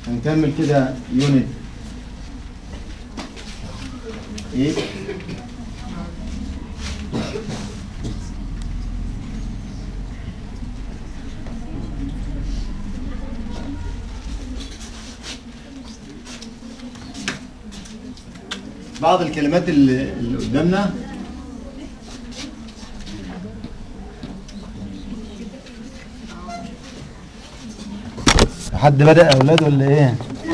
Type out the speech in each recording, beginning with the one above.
هنكمل كده يونت 8 بعض الكلمات اللي, اللي قدامنا حد بدأ يا أولاد ولا إيه؟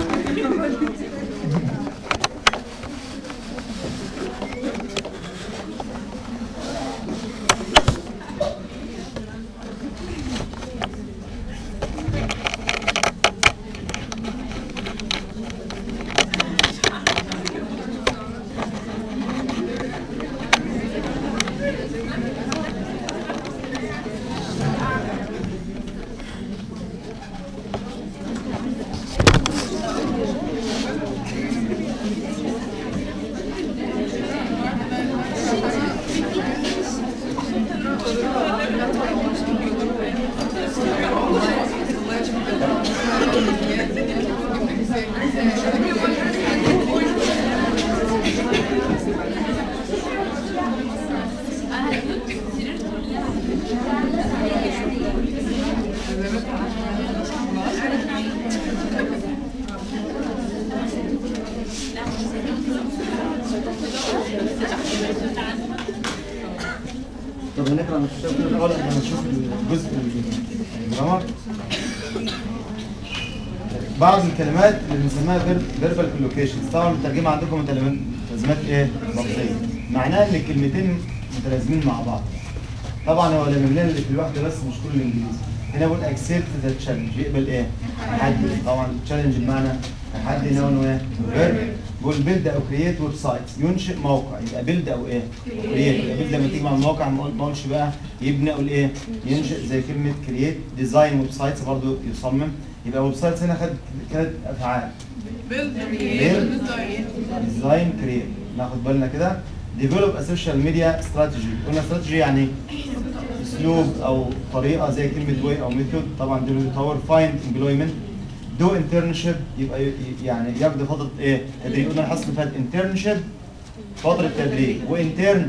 طب هنقرا من الكتاب كده الاول قبل ما نشوف الجزء الجرامر بعض الكلمات اللي بنسميها فيربال كولوكيشنز طبعا الترجمه عندكم متلازمات ايه؟ لفظيه معناها ان الكلمتين متلازمين مع بعض طبعا هو لما لنا اللي في الواحده بس مش كل الانجليزي هنا بقول اكسبت ذا تشالنج يقبل ايه؟ تحدي طبعا تشالنج بمعنى تحدي نون وايه؟ فيرب بقول بيلد او كرييت ويب سايت ينشئ موقع يبقى بيلد او ايه؟ كرييت يبقى بيلد لما تيجي مع الموقع ما أقول- ما اقولش بقى يبني اقول ايه؟ ينشئ زي كلمه كرييت ديزاين ويب سايتس برضه يصمم يبقى ويب سايتس هنا خد كانت افعال build Build. ديزاين كرييت ناخد بالنا كده ديفلوب سوشيال ميديا استراتيجي قلنا استراتيجي يعني اسلوب او طريقه زي كلمه واي او ميثود طبعا دول يطور فايند امبلويمنت دو انترنشيب يبقى ي- ي- يعني يقضي فتره ايه تدريب قلنا الحصه اللي فات انترنشيب فتره تدريب وانترن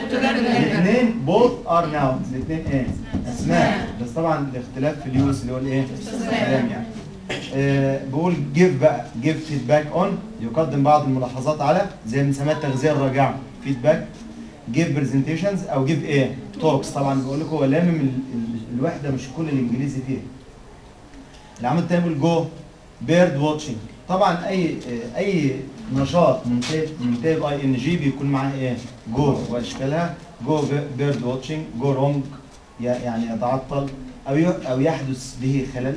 الاثنين بوث ار ناونز الاثنين ايه اسماء بس طبعا الاختلاف في اليوز اللي هو الايه الكلام يعني آه، بقول جيف بقى جيف فيدباك اون يقدم بعض الملاحظات على زي بنسميها التغذيه الراجعه فيدباك جيف برزنتيشنز او جيف ايه توكس طبعا بقول لكم هو لامم ال- ال- الوحده مش كل الانجليزي فيها العمل الثاني بيقول جو بيرد واتشنج طبعا اي آه، اي نشاط منتهي منتهي باي ان جي بيكون معاه ايه جو واشكالها جو بيرد واتشنج جو رونج يعني يتعطل او ي- او يحدث به خلل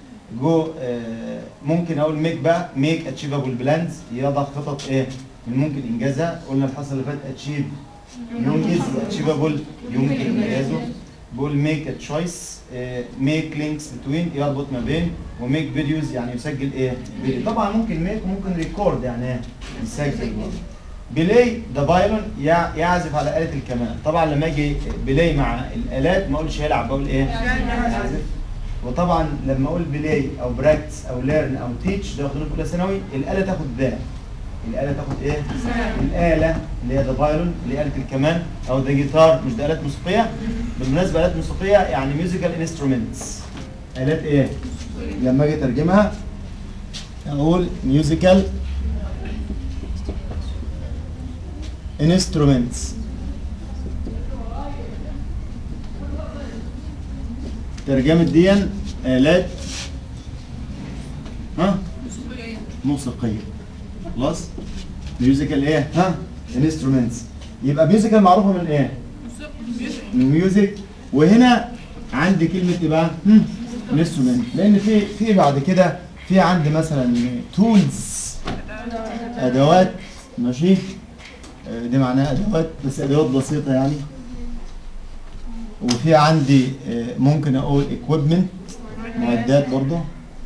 جو آه، ممكن اقول ميك بقى ميك اتشيفابل بلانز يضع خطط ايه من ممكن انجازها قلنا الحصه اللي فاتت اتشيف ينجز اتشيفابل يمكن انجازه بقول ميك تشويس ميك لينكس بتوين يربط ما بين وميك فيديوز يعني يسجل ايه فيديو طبعا ممكن ميك وممكن ريكورد يعني إيه؟ يسجل بلاي ذا بايلون يعزف على آلة الكمان طبعا لما اجي بلاي مع الآلات ما اقولش يلعب بقول ايه يعزف وطبعا لما اقول بلاي او براكتس او ليرن او تيتش ده واخدينه في اولى ثانوي الاله تاخد ذا الاله تاخد ايه الاله اللي هي ذا فايلون اللي هي اله الكمان او ذا جيتار مش ده الات موسيقيه بالمناسبه الات موسيقيه يعني ميوزيكال انسترومنتس الات ايه لما اجي اترجمها اقول ميوزيكال انسترومنتس ترجمة دي آلات ها موسيقية خلاص ميوزيكال ايه ها انسترومنتس يبقى ميوزيكال معروفة من ايه من ميوزك وهنا عندي كلمة ايه بقى انسترومنت لان في في بعد كده في عندي مثلا تولز ادوات ماشي آه، دي معناها ادوات بس ادوات بسيطة يعني وفي عندي آه، ممكن اقول equipment معدات برضه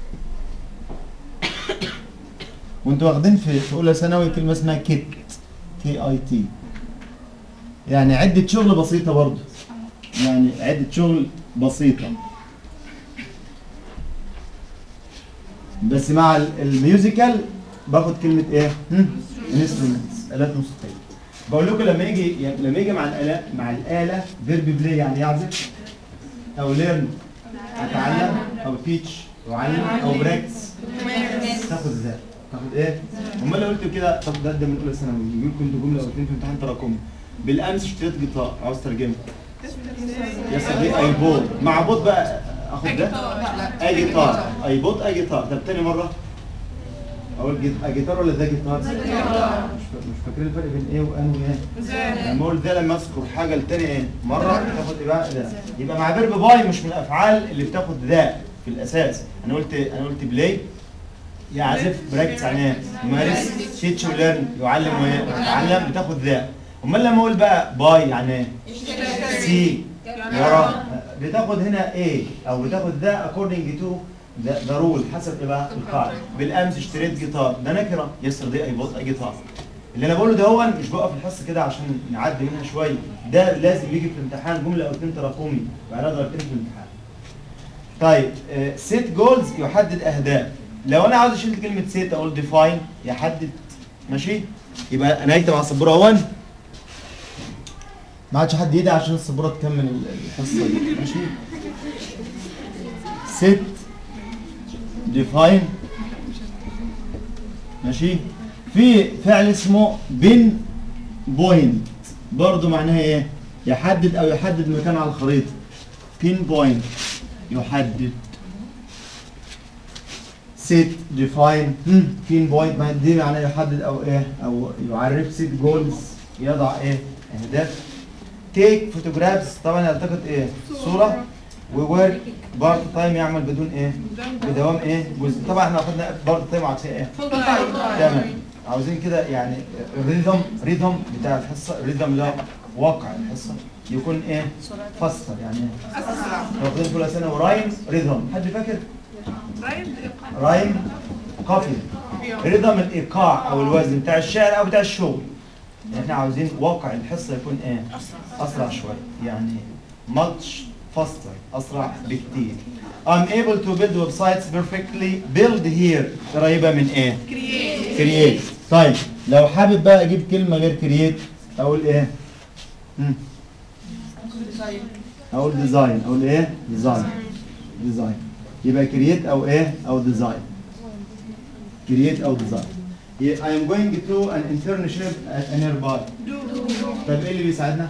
وانتوا واخدين في في اولى ثانوي كلمه اسمها كيت كي اي تي يعني عده شغل بسيطه برضه يعني عده شغل بسيطه بس مع ال- الميوزيكال باخد كلمه ايه انسترومنتس الات موسيقيه بقول لكم لما يجي يعني لما يجي مع الاله مع الاله فيرب بلاي يعني يعزف او ليرن اتعلم او تيتش يعلم او براكتس تاخد ازاي تاخد ايه امال لو قلت كده طب ده ده من اولى ثانوي يجي لكم انتوا جمله او اتنين في امتحان تراكمي بالامس اشتريت جيتار عاوز ترجمه يا صديقي اي بوت مع بوت بقى اخد ده اي جيتار اي بوت اي جيتار طب تاني مره اقول جيت- أي جيتار ولا ده جيتار؟ مش فا- مش فاكرين الفرق بين ايه وان وايه؟ لما اقول ده لما اذكر حاجه التانية ايه؟ مره تاخد ايه بقى ده يبقى مع فيرب باي مش من الافعال اللي بتاخد ذا في الاساس انا قلت انا قلت بلاي يعزف براكتس يعني ايه؟ يمارس تيتش وليرن يعلم ويتعلم بتاخد ذا امال لما اقول بقى باي يعني ايه؟ سي يرى بتاخد هنا ايه او بتاخد ذا according to ذا رول حسب ايه بقى القاعده بالامس اشتريت جيتار ده نكره يسر دي اي بوت اي جيتار اللي انا بقوله ده هو مش بقف الحصه كده عشان نعدي منها شويه ده لازم يجي في الامتحان جمله او اتنين تراكمي وبعدها ضربتين في الامتحان طيب سيت جولز يحدد اهداف لو انا عاوز اشيل كلمه سيت اقول ديفاين يحدد ماشي يبقى انا هكتب على السبوره 1 ما عادش حد يدعي عشان السبوره تكمل ال- الحصه دي ماشي set define ماشي في فعل اسمه بين بوينت برضه معناها ايه يحدد او يحدد مكان على الخريطه بين بوينت يحدد set define بين بوينت ما دي معناها يحدد او ايه او يعرف set goals يضع ايه اهداف تيك فوتوغرافز طبعا يلتقط ايه صوره وورك بارت تايم يعمل بدون ايه بدوام ايه جزء طبعا احنا اخدنا بارت تايم وعكسها ايه تمام عاوزين كده يعني الريذم ريذم بتاع الحصه الريذم اللي هو واقع الحصه يكون ايه فاستر يعني ايه لو واخدين في اولى سنه ورايم ريذم حد فاكر رايم قافيه ريذم الايقاع او الوزن بتاع الشعر او بتاع الشغل يعني احنا عاوزين واقع الحصه يكون ايه اسرع شويه يعني much faster اسرع بكتير I'm able to build websites perfectly build here قريبه من ايه create طيب لو حابب بقى اجيب كلمه غير create اقول ايه مم. اقول design اقول ايه design design يبقى create او ايه او design create او design Yeah, I am going to an internship at nearby. طيب ايه اللي بيساعدنا؟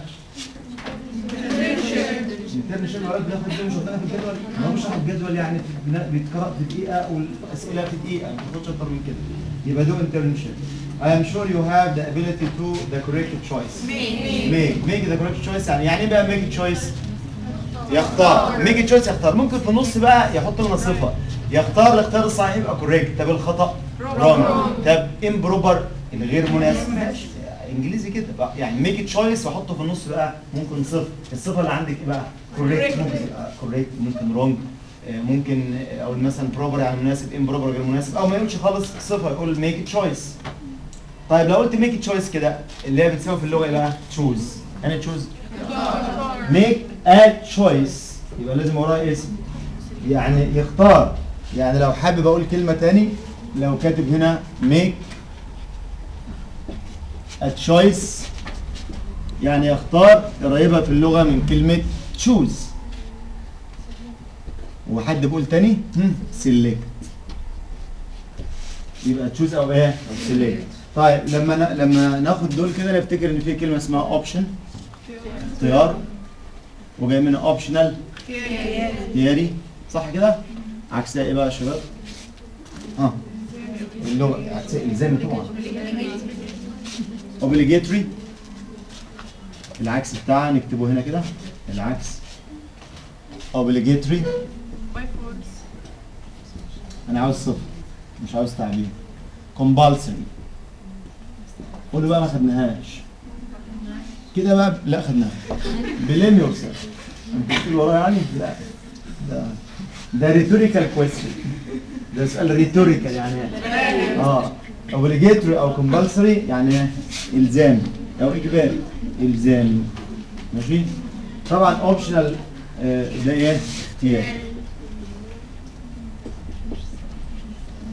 الانترنشيب الولد بياخد دي مش واخدينها في الجدول ما هو مش واخد جدول يعني في- بنا- بيتقرا في دقيقه والاسئله في دقيقه ما بتاخدش اكتر من كده يبقى ده internship I am sure you have the ability to the correct choice make make the correct choice يعني يعني ايه بقى make choice يختار make choice يختار ممكن في النص بقى يحط لنا صفه يختار الاختيار الصحيح يبقى correct طب الخطا wrong طب improper الغير مناسب ماشي انجليزي كده بقى يعني ميك تشويس واحطه في النص بقى ممكن صفر الصفه اللي عندك ايه بقى كوريكت ممكن تبقى كوريكت ممكن رونج ممكن آه، اقول مثلا بروبر يعني مناسب امبروبر غير مناسب او ما يقولش خالص صفه يقول ميك تشويس طيب لو قلت ميك تشويس كده اللي هي بتساوي في اللغه ايه بقى تشوز يعني تشوز ميك ا تشويس يبقى لازم وراها اسم يعني يختار يعني لو حابب اقول كلمه تاني لو كاتب هنا ميك a choice يعني يختار قريبة في اللغة من كلمة choose وحد بيقول تاني هم، select يبقى choose او ايه او select طيب لما ن... لما ناخد دول كده نفتكر ان في كلمة اسمها option اختيار وجاي منها optional خياري صح كده عكسها ايه بقى يا شباب اه اللغة عكسها الزامي طبعا obligatory العكس بتاعها نكتبه هنا كده العكس obligatory انا عاوز صفر مش عاوز تعبير compulsory قولوا بقى ما خدناهاش كده بقى لا خدناها blame yourself انت بتقول ورايا يعني لا ده ده rhetorical question ده سؤال rhetorical يعني اه obligatory او compulsory يعني الزامي او اجباري الزامي ماشي طبعا optional آه، ده ايه اختياري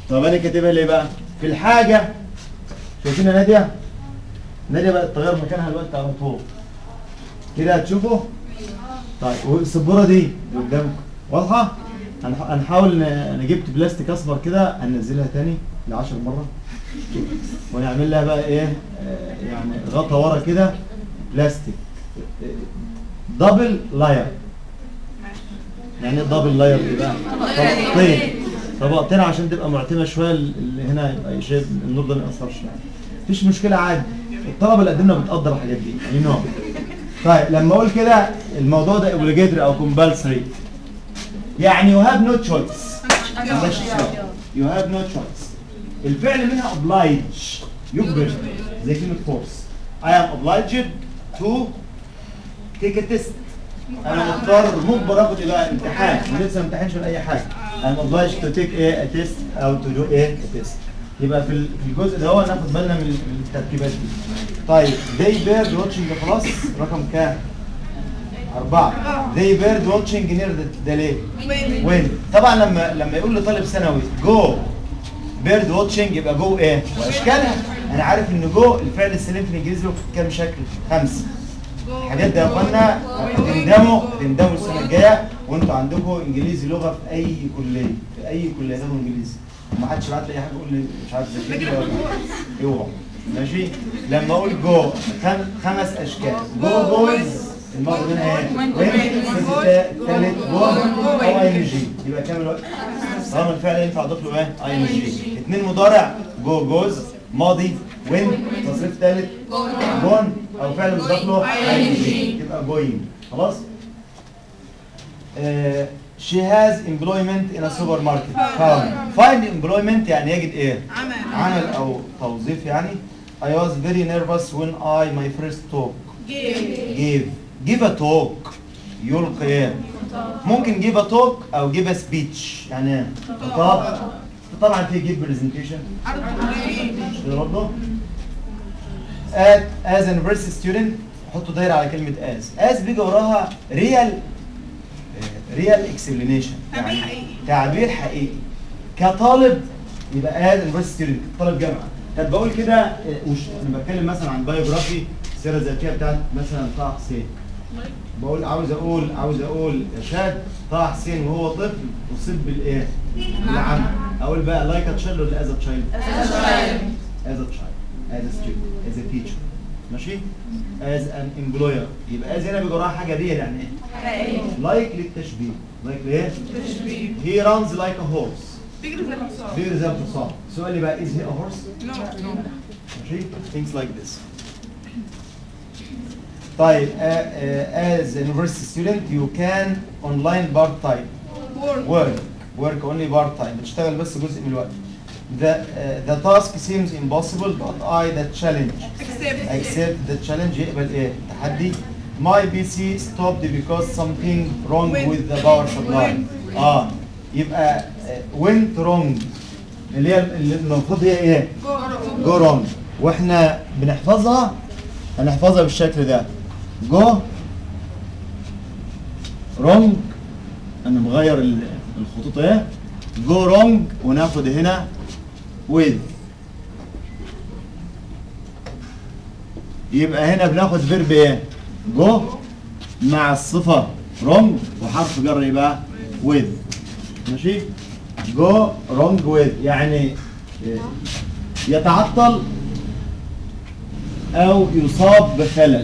طب انا كاتبها ليه بقى في الحاجه شايفين يا ناديه ناديه بقت تغير مكانها الوقت على طول كده هتشوفوا طيب والسبوره دي اللي قدامكم واضحه هنح- هنحاول ن- انا جبت بلاستيك اصفر كده هننزلها تاني ل 10 مره ونعمل لها بقى ايه آه، يعني غطا ورا كده بلاستيك دبل لاير يعني ايه دبل لاير ايه بقى طبقتين طبقتين عشان تبقى معتمه شويه اللي هنا يبقى شايف النور ده ما ياثرش يعني مفيش مشكله عادي الطلبه اللي قدامنا بتقدر الحاجات دي يعني نوع طيب لما اقول كده الموضوع ده اوبليجيتوري او كومبالسري يعني يو هاف نو تشويس عندكش اختيار يو هاف نو تشويس الفعل منها oblige يجبر زي كلمه فورس I am obliged to take a test انا مضطر مجبر اخد الى امتحان أنا لسه ما امتحنش ولا اي حاجه I'm obliged to take a, a test او to do a, a test يبقى في ال- في الجزء ده هو ناخد بالنا من من التركيبات دي طيب they bird watching خلاص رقم كام؟ أربعة they bird watching near the, the lake وين؟ طبعا لما لما يقول لطالب ثانوي جو بيرد واتشنج يبقى جو ايه؟ واشكالها انا عارف ان جو الفعل السليم في الانجليزي له كام شكل؟ خمسه الحاجات دي يا اخوانا هتندموا هتندموا السنه الجايه وانتوا عندكم انجليزي لغه في اي كليه في اي كليه تاخدوا انجليزي وما حدش يبعت لي اي حاجه يقول لي مش عارف ذاكر لي ولا اوعى ماشي لما اقول جو خم- خمس اشكال جو جوز المرض منها ايه؟ الثالث جو او اي ام جي يبقى كام الوقت؟ طالما الفعل ينفع اضيف له ايه؟ اي ام جي اثنين مضارع جو جوز ماضي وين تصريف ثالث جون او فعل مضاف له اي ام جي تبقى جوين خلاص؟ آه she has employment in a supermarket found find employment يعني يجد ايه؟ عمل عمل او توظيف يعني I was very nervous when I my first talk جيب give give a talk يلقي ايه ممكن give a talk او give a speech يعني ايه خطاب طبعا في give presentation عرض تدريبي مش كده برضه at as a university student حطوا دايره على كلمه as as بيجي وراها real real explanation تعبير يعني حقيقي. تعبير حقيقي كطالب يبقى as a university student طالب جامعه طب بقول كده آه، وش انا بتكلم مثلا عن بايوجرافي السيره الذاتيه بتاعت مثلا طه حسين بقول عاوز اقول عاوز اقول يا شاد طه حسين وهو طفل اصيب بالايه؟ بالعمى اقول بقى لايك ا تشايلد ولا از ا تشايلد؟ as a child, as a student, as a teacher ماشي؟ as an employer يبقى as هنا بيجي وراها حاجه دي يعني ايه؟ like للتشبيه like ايه؟ تشبيه he runs like a horse بيجري زي الحصان بيجري زي الحصان سؤالي بقى is he a horse؟ نو نو ماشي؟ things like this طيب uh, uh, as a university student you can online part time وورد work work only part time بتشتغل بس جزء من الوقت the uh, the task seems impossible but I the challenge اكسبت accept the challenge يقبل ايه التحدي my PC stopped because something wrong Went. with the power supply Went. اه يبقى uh, went wrong اللي هي اللي المفروض هي ايه جو go wrong واحنا بنحفظها هنحفظها بالشكل ده go wrong انا مغير ال- الخطوط ايه go wrong وناخد هنا with يبقى هنا بناخد فيرب ايه go مع الصفة wrong وحرف جر يبقى with ماشي go wrong with يعني إيه؟ يتعطل او يصاب بخلل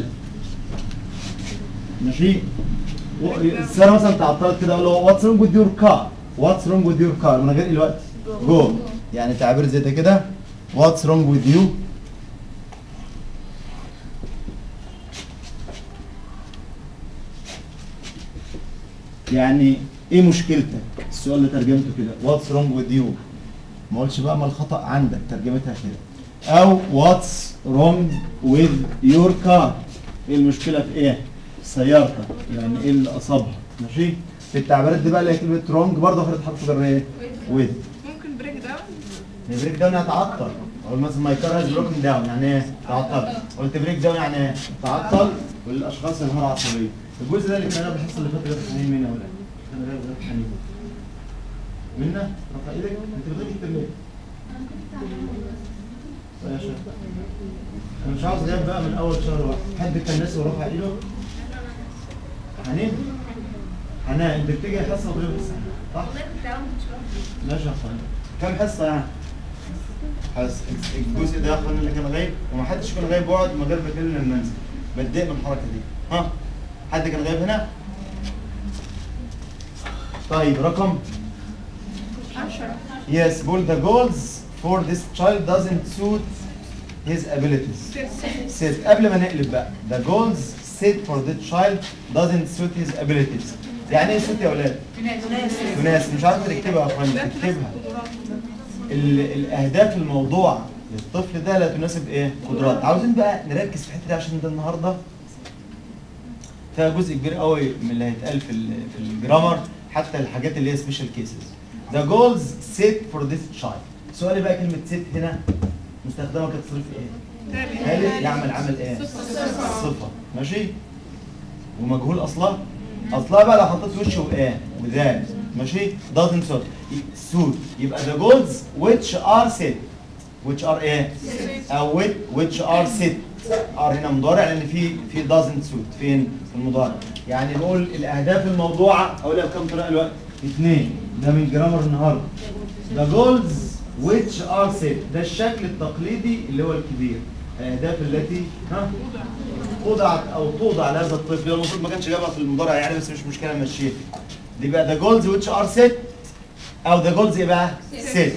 ماشي و- السيارة مثلا تعطلت كده اقول له واتس رونج وذ يور كار واتس رونج وذ يور كار من غير الوقت جو يعني تعبير زي ده كده واتس رونج وذ يو يعني ايه مشكلتك السؤال اللي ترجمته كده واتس رونج وذ يو ما قلتش بقى ما الخطأ عندك ترجمتها كده او واتس رونج وذ يور كار ايه المشكله في ايه سيارتك يعني ايه اللي اصابها ماشي في التعبيرات دي بقى اللي هي كلمه رونج برضه خدت حرف جر ايه وذ ممكن بريك داون بريك داون يعني تعطل اقول مثلا ماي كار هاز بروكن داون يعني ايه تعطل قلت بريك داون يعني ايه تعطل والاشخاص انهار عصبيه الجزء ده اللي كنا الحصه اللي فاتت ده حنين منا ولا كان غير غير حنين منا رفع ايدك انت بتغير كتير ليه ماشي انا مش عاوز غياب بقى من اول شهر واحد حد كان ناسي ورفع ايده حنين حنان انت بتيجي حصه وغير حصه صح ماشي يا اخوان كم حصه يعني حصه الجزء ده يا اخوان اللي كان غايب ومحدش كان غايب بقعد من غير ما اكلم المنزل بتضايق من الحركه دي ها حد كان غايب هنا طيب رقم 10 Yes, Bull, the goals for this child doesn't suit his abilities. Set قبل ما نقلب بقى the goals set for the child doesn't suit his abilities. يعني ايه suit يا اولاد؟ تناسب مش عارفه تكتبها يا اخوان تكتبها. ال- الاهداف الموضوع للطفل ده لا تناسب ايه؟ قدرات. عاوزين بقى نركز في الحته دي عشان ده النهارده فيها جزء كبير قوي من اللي هيتقال في ال- في الجرامر حتى الحاجات اللي هي سبيشال كيسز. The goals set for this child. سؤالي بقى كلمة set هنا مستخدمة كتصريف ايه؟ ثالث يعمل عمل ايه؟ صفة ماشي؟ ومجهول اصلها اصلها بقى لو حطيت وش وايه وذات ماشي؟ doesn't suit suit يبقى the goals which are set which are ايه؟ او with- which are set are هنا مضارع لان في في doesn't suit فين؟ في المضارع يعني بقول الاهداف الموضوعة اقولها بكام طريقة دلوقتي؟ اثنين ده من جرامر النهارده the goals which are set ده الشكل التقليدي اللي هو الكبير الاهداف التي ها وضعت او توضع لهذا الطفل هو المفروض ما كانش جابها في المضارع يعني بس مش مشكله نمشيها دي بقى the goals which are set او the goals ايه بقى set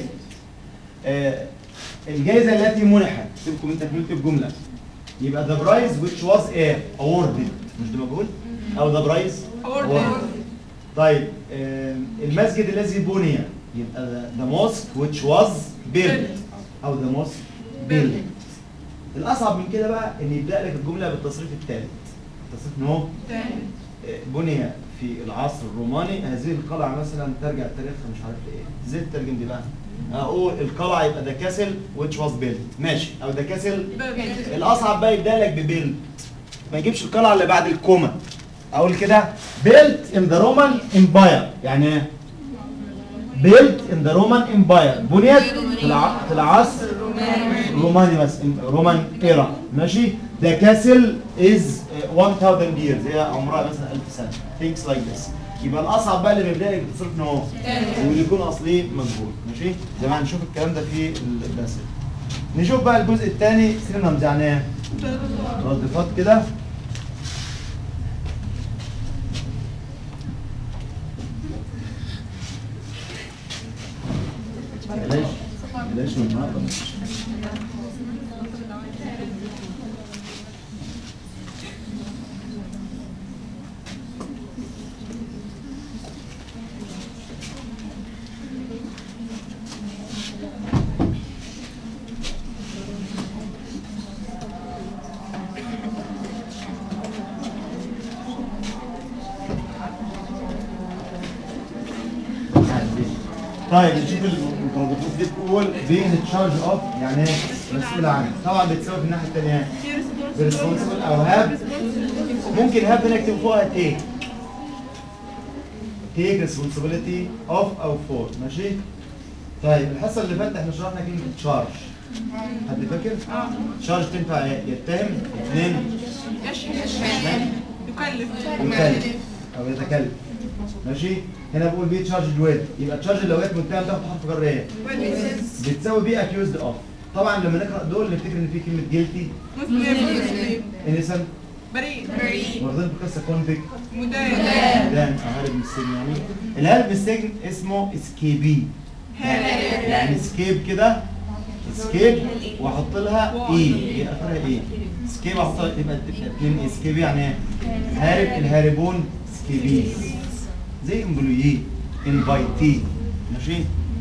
آه الجائزه التي منحت سيبكم انت كملت الجمله يبقى the prize which was ايه awarded مش ده مجهول او the prize Awarded. طيب آه المسجد الذي بني يبقى the mosque which was built او the mosque built الاصعب من كده بقى ان يبدا لك الجمله بالتصريف الثالث التصريف ان هو بني في العصر الروماني هذه القلعه مثلا ترجع تاريخها مش عارف لايه ازاي تترجم دي بقى اقول القلعه يبقى ده كاسل which was built ماشي او ده كاسل الاصعب بقى يبدا لك ببيلد ما يجيبش القلعه اللي بعد الكوما اقول كده built in the Roman Empire يعني ايه built in the Roman Empire بنيت في الع- في العصر روماني بس رومان ايرا ماشي ده كاسل از 1000 years هي عمرها مثلا 1000 سنه things like this يبقى الاصعب بقى اللي بيبدا لك بتصرف ان هو واللي يكون اصلي مجهول ماشي زي ما هنشوف الكلام ده في الدرس نشوف بقى الجزء الثاني سينونيمز يعني ايه مرادفات كده بلاش بلاش من النهارده طيب نشوف المترادفات دي بتقول being تشارج اوف يعني ايه مسؤول عنه طبعا بتساوي في الناحيه الثانيه responsible او have ممكن have هنا اكتب فوقها take take responsibility of او for ماشي طيب الحصه اللي فاتت احنا شرحنا كلمه تشارج حد فاكر؟ تشارج تنفع ايه؟ يتهم اثنين يشهد يكلف يكلف او يتكلم ماشي هنا بقول بي تشارج الويد يبقى تشارج لو جت متهم تاخد حرف جر ايه؟ بتساوي بي اكيوزد اوف طبعا لما نقرا دول نفتكر ان في كلمه جيلتي مسلم مسلم انسان بريء واخدين في قصه كونفيك مدان دان هارب من السجن يعني الهارب من السجن اسمه اسكيبي هارب يعني اسكيب كده اسكيب واحط لها اي هي اخرها ايه اسكيب احط لها يبقى اتنين اسكيب يعني ايه هارب الهاربون سكيبيز زي امبلويي انفايتي ماشي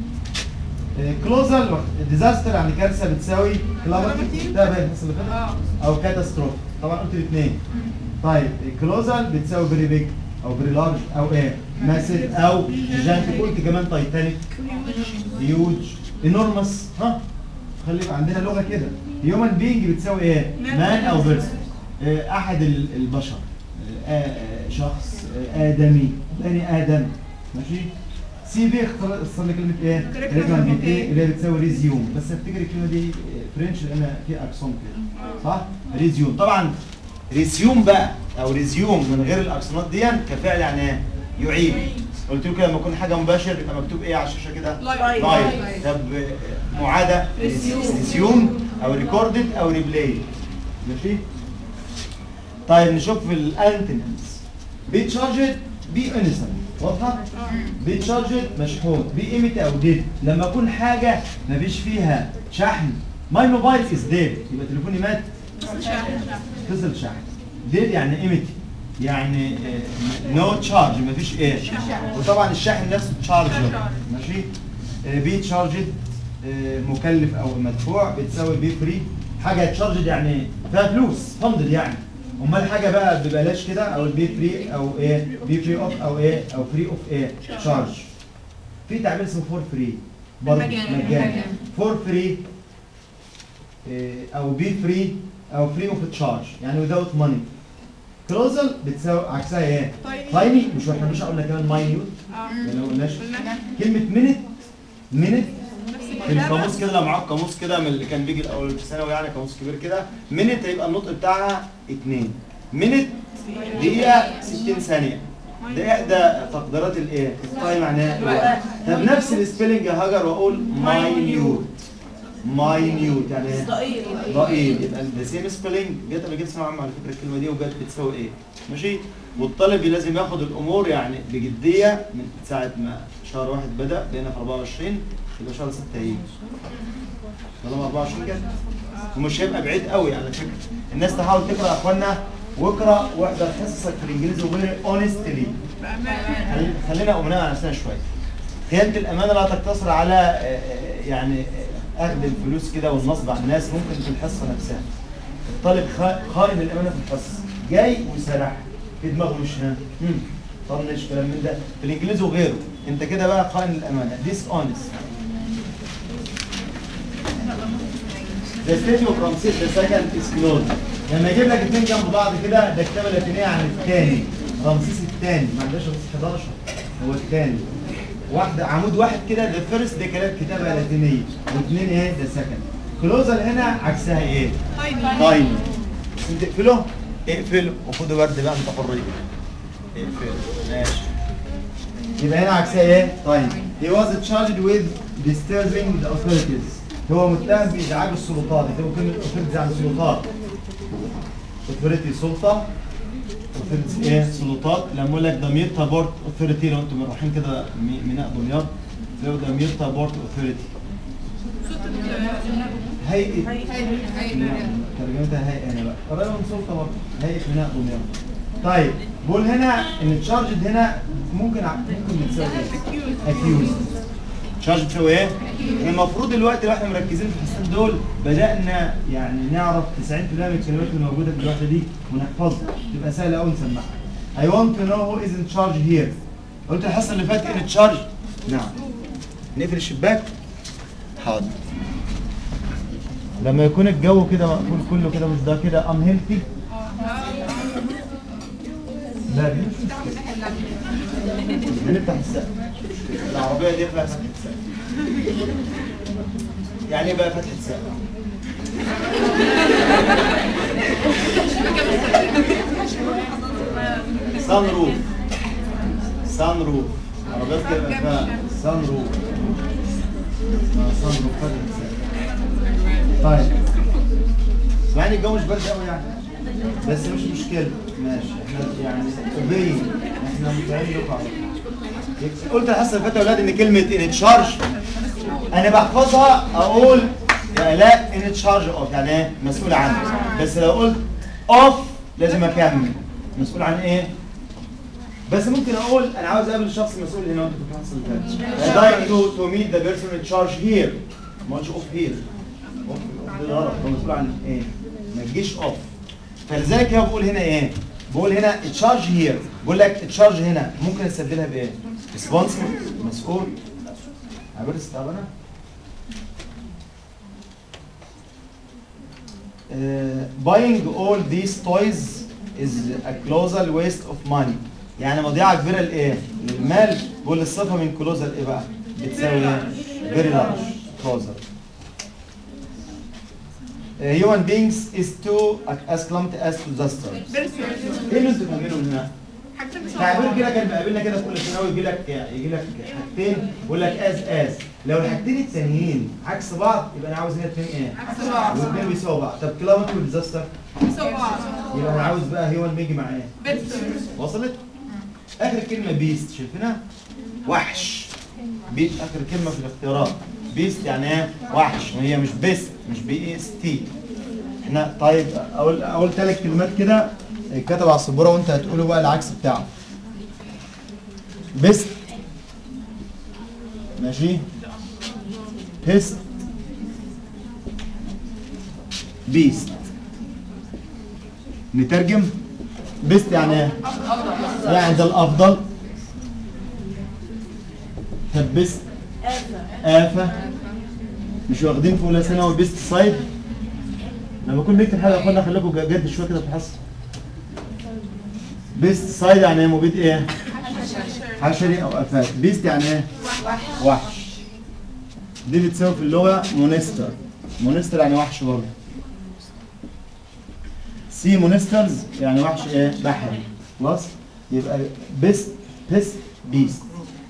كلوزال ديزاستر يعني كارثه بتساوي كلامتي ده باين الحصه اللي فاتت اه او كاتاستروف طبعا قلت الاثنين طيب كلوزال بتساوي فيري بيج او فيري لارج او ايه ماسيف او جيجانتيك قلت كمان تايتانيك هيوج انورمس ها خلي يبقى عندنا لغه كده هيومن بينج بتساوي ايه مان او بيرسون احد ال- البشر آه، آه، شخص آه، ادمي بني ادم ماشي سي بي اختصار اختصار لكلمه ايه؟ Curriculum كريكولم vitae. فيتي اللي هي بتساوي ريزيوم بس افتكر الكلمه دي فرنش لان في اكسون كده صح؟ ريزيوم طبعا ريزيوم بقى او ريزيوم من غير الاكسونات دي كفعل يعني ايه؟ يعيد قلت له كده لما يكون حاجه مباشر يبقى مكتوب ايه على الشاشه كده؟ لايف لايف طب آه، معاده ريزيوم او ريكوردد او ريبلاي ماشي؟ طيب نشوف الانتنس بي تشارجد بي انسنت واضحه؟ بي تشارجد مشحون بي ايمت او ديد لما اكون حاجه ما فيش فيها شحن ماي موبايل از ديد يبقى تليفوني مات فصل شحن ديد يعني ايمت يعني نو تشارج ما فيش ايه وطبعا الشحن نفسه تشارجر ماشي بي تشارجد مكلف او مدفوع بتساوي بي فري حاجه تشارجد يعني فيها فلوس فندد يعني امال حاجه بقى ببلاش كده او البي فري او ايه بي فري اوف او ايه او فري اوف ايه تشارج في تعبير اسمه فور فري برضه مجاني. مجاني فور فري او بي فري او فري اوف تشارج يعني without money كلوزل بتساوي عكسها ايه؟ Tiny. تايني مش احنا مش قلنا كمان ماينيوت اه لو قلناش قلنا كلمه مينت مينت نفس في القاموس كده لو معاك قاموس كده من اللي كان بيجي الاول في ثانوي يعني قاموس كبير كده مينت هيبقى النطق بتاعها اتنين مينت دقيقة 60 ثانية ده احدى تقديرات الايه؟ التايم معناها الوقت طب نفس السبيلنج يا هاجر واقول ماينيوت ماينيوت يعني ايه؟ ضئيل ضئيل يبقى ذا سيم سبيلنج جت قبل كده ثانويه عامه على فكره الكلمه دي وجت بتساوي ايه؟ ماشي؟ والطالب لازم ياخد الامور يعني بجديه من ساعه ما شهر واحد بدا بقينا في 24 يبقى شهر 6 هيجي طالما 24 كده ومش هيبقى بعيد قوي على فكره الناس تحاول تقرا يا اخوانا واقرا واحضر حصصك في الانجليزي وغير اونستلي بأمانة خلينا امناء على نفسنا شويه خيانه الامانه لا تقتصر على آه، آه، يعني آه، اخذ الفلوس كده والنصب على الناس ممكن في الحصه نفسها الطالب خا- خائن الامانه في الحصه جاي وسرح في دماغه مش ها مم، طنش كلام من ده في الانجليزي وغيره انت كده بقى خائن الامانه ديس اونست The stage of Ramses the second is closed. لما يجيب لك اثنين جنب بعض كده ده كتابه لاتينيه عن الثاني رمسيس الثاني ما عندناش رمسيس 11 هو الثاني واحده عمود واحد كده ده فيرست ده كلام كتابه لاتينيه واثنين ايه ده سكند كلوزر هنا عكسها ايه؟ تايني تايني انت تقفله اقفله وخدوا ورد بقى انت حريه اقفله ماشي يبقى هنا عكسها ايه؟ طيب he was charged with disturbing the authorities هو متهم بازعاج السلطات انت ممكن authorities يعني سلطات authority سلطه authorities ايه؟ سلطات لما اقول لك دمياط بورت authority لو انتم رايحين كده مي- ميناء دمياط لو دمياط بورت authority هيئه ترجمتها هيئه هنا بقى قريبه من سلطه برضه هيئه ميناء دمياط طيب بقول هنا ان تشارجد هنا ممكن ع- ممكن بتساوي ايه؟ اكيوز تشارج بتساوي ايه؟ احنا المفروض دلوقتي لو احنا مركزين في الحصتين دول بدانا يعني نعرف 90% من الكلمات اللي موجوده في الوحده دي ونحفظها تبقى سهله قوي نسمعها I want to know who is in charge here قلت الحصه اللي فاتت ان تشارج نعم نقفل الشباك حاضر لما يكون الجو كده مقفول كله كده مش ده كده ان هيلثي لا دي مش مشكلة. بنفتح السقف العربية دي فيها فتحة سقف يعني ايه بقى فتحة سقف؟ سان روف سان روف عربيات كده بيبقى فيها سان روف اسمها سان روف فتحة سقف طيب يعني الجو مش برد قوي يعني بس مش مشكلة ماشي احنا يعني باين احنا متعين لكم على طول. قلت الحصة اللي فاتت يا اولاد ان كلمة ان تشارج انا بحفظها اقول يا الاء ان تشارج اوف يعني ايه مسؤول عنه بس لو قلت اوف لازم اكمل مسؤول عن ايه بس ممكن اقول انا عاوز اقابل الشخص المسؤول هنا وانت في الحصه اللي فاتت I'd like to to meet the person in charge here ما قلتش اوف here اوف ده غلط هو مسؤول عن ايه ما تجيش اوف فلذلك هو بقول هنا ايه بقول هنا تشارج هير بقول لك تشارج هنا ممكن استبدلها بايه ريسبونسبل مسؤول عبارة استعبانة Uh, buying all these toys is a colossal waste of money. يعني مضيعه كبيره لايه للمال بقول الصفه من كلوزر ايه بقى بتساوي فيري لارج كلوزر human beings is too as clumsy as disaster ايه اللي انتوا فاهمينه من هنا؟ تعبير كده كان بيقابلنا كده في كل ثانوي يجي لك يجي لك حاجتين يقول لك از از لو الحاجتين التانيين عكس بعض يبقى انا عاوز هنا اتنين ايه؟ عكس بعض. والاثنين بيساووا بعض طب كلامك والديزاستر سوا بعض يبقى انا عاوز بقى هيومن بيجي مع ايه؟ بيرسون وصلت؟ اخر كلمه بيست شايفينها؟ وحش بيست اخر كلمه في الاختيارات بيست يعني ايه؟ وحش وهي مش بيست مش بي اس تي احنا طيب اقول اقول ثلاث كلمات كده كتب على السبوره وانت هتقولوا بقى العكس بتاعه بيست ماشي بيست بيست نترجم بيست يعني ايه؟ يعني ده الافضل طب بيست آفة مش واخدين في اولى ثانوي بيست سايد لما بكون بنكتب حاجه يا اخوانا خليكم جد شويه كده في الحصه بيست سايد يعني ايه مبيد ايه؟ حشري او افات بيست يعني ايه؟ وحش دي بتساوي في اللغه مونستر مونستر يعني وحش برضه سي مونسترز يعني وحش ايه؟ بحري خلاص يبقى بيست بيست بيست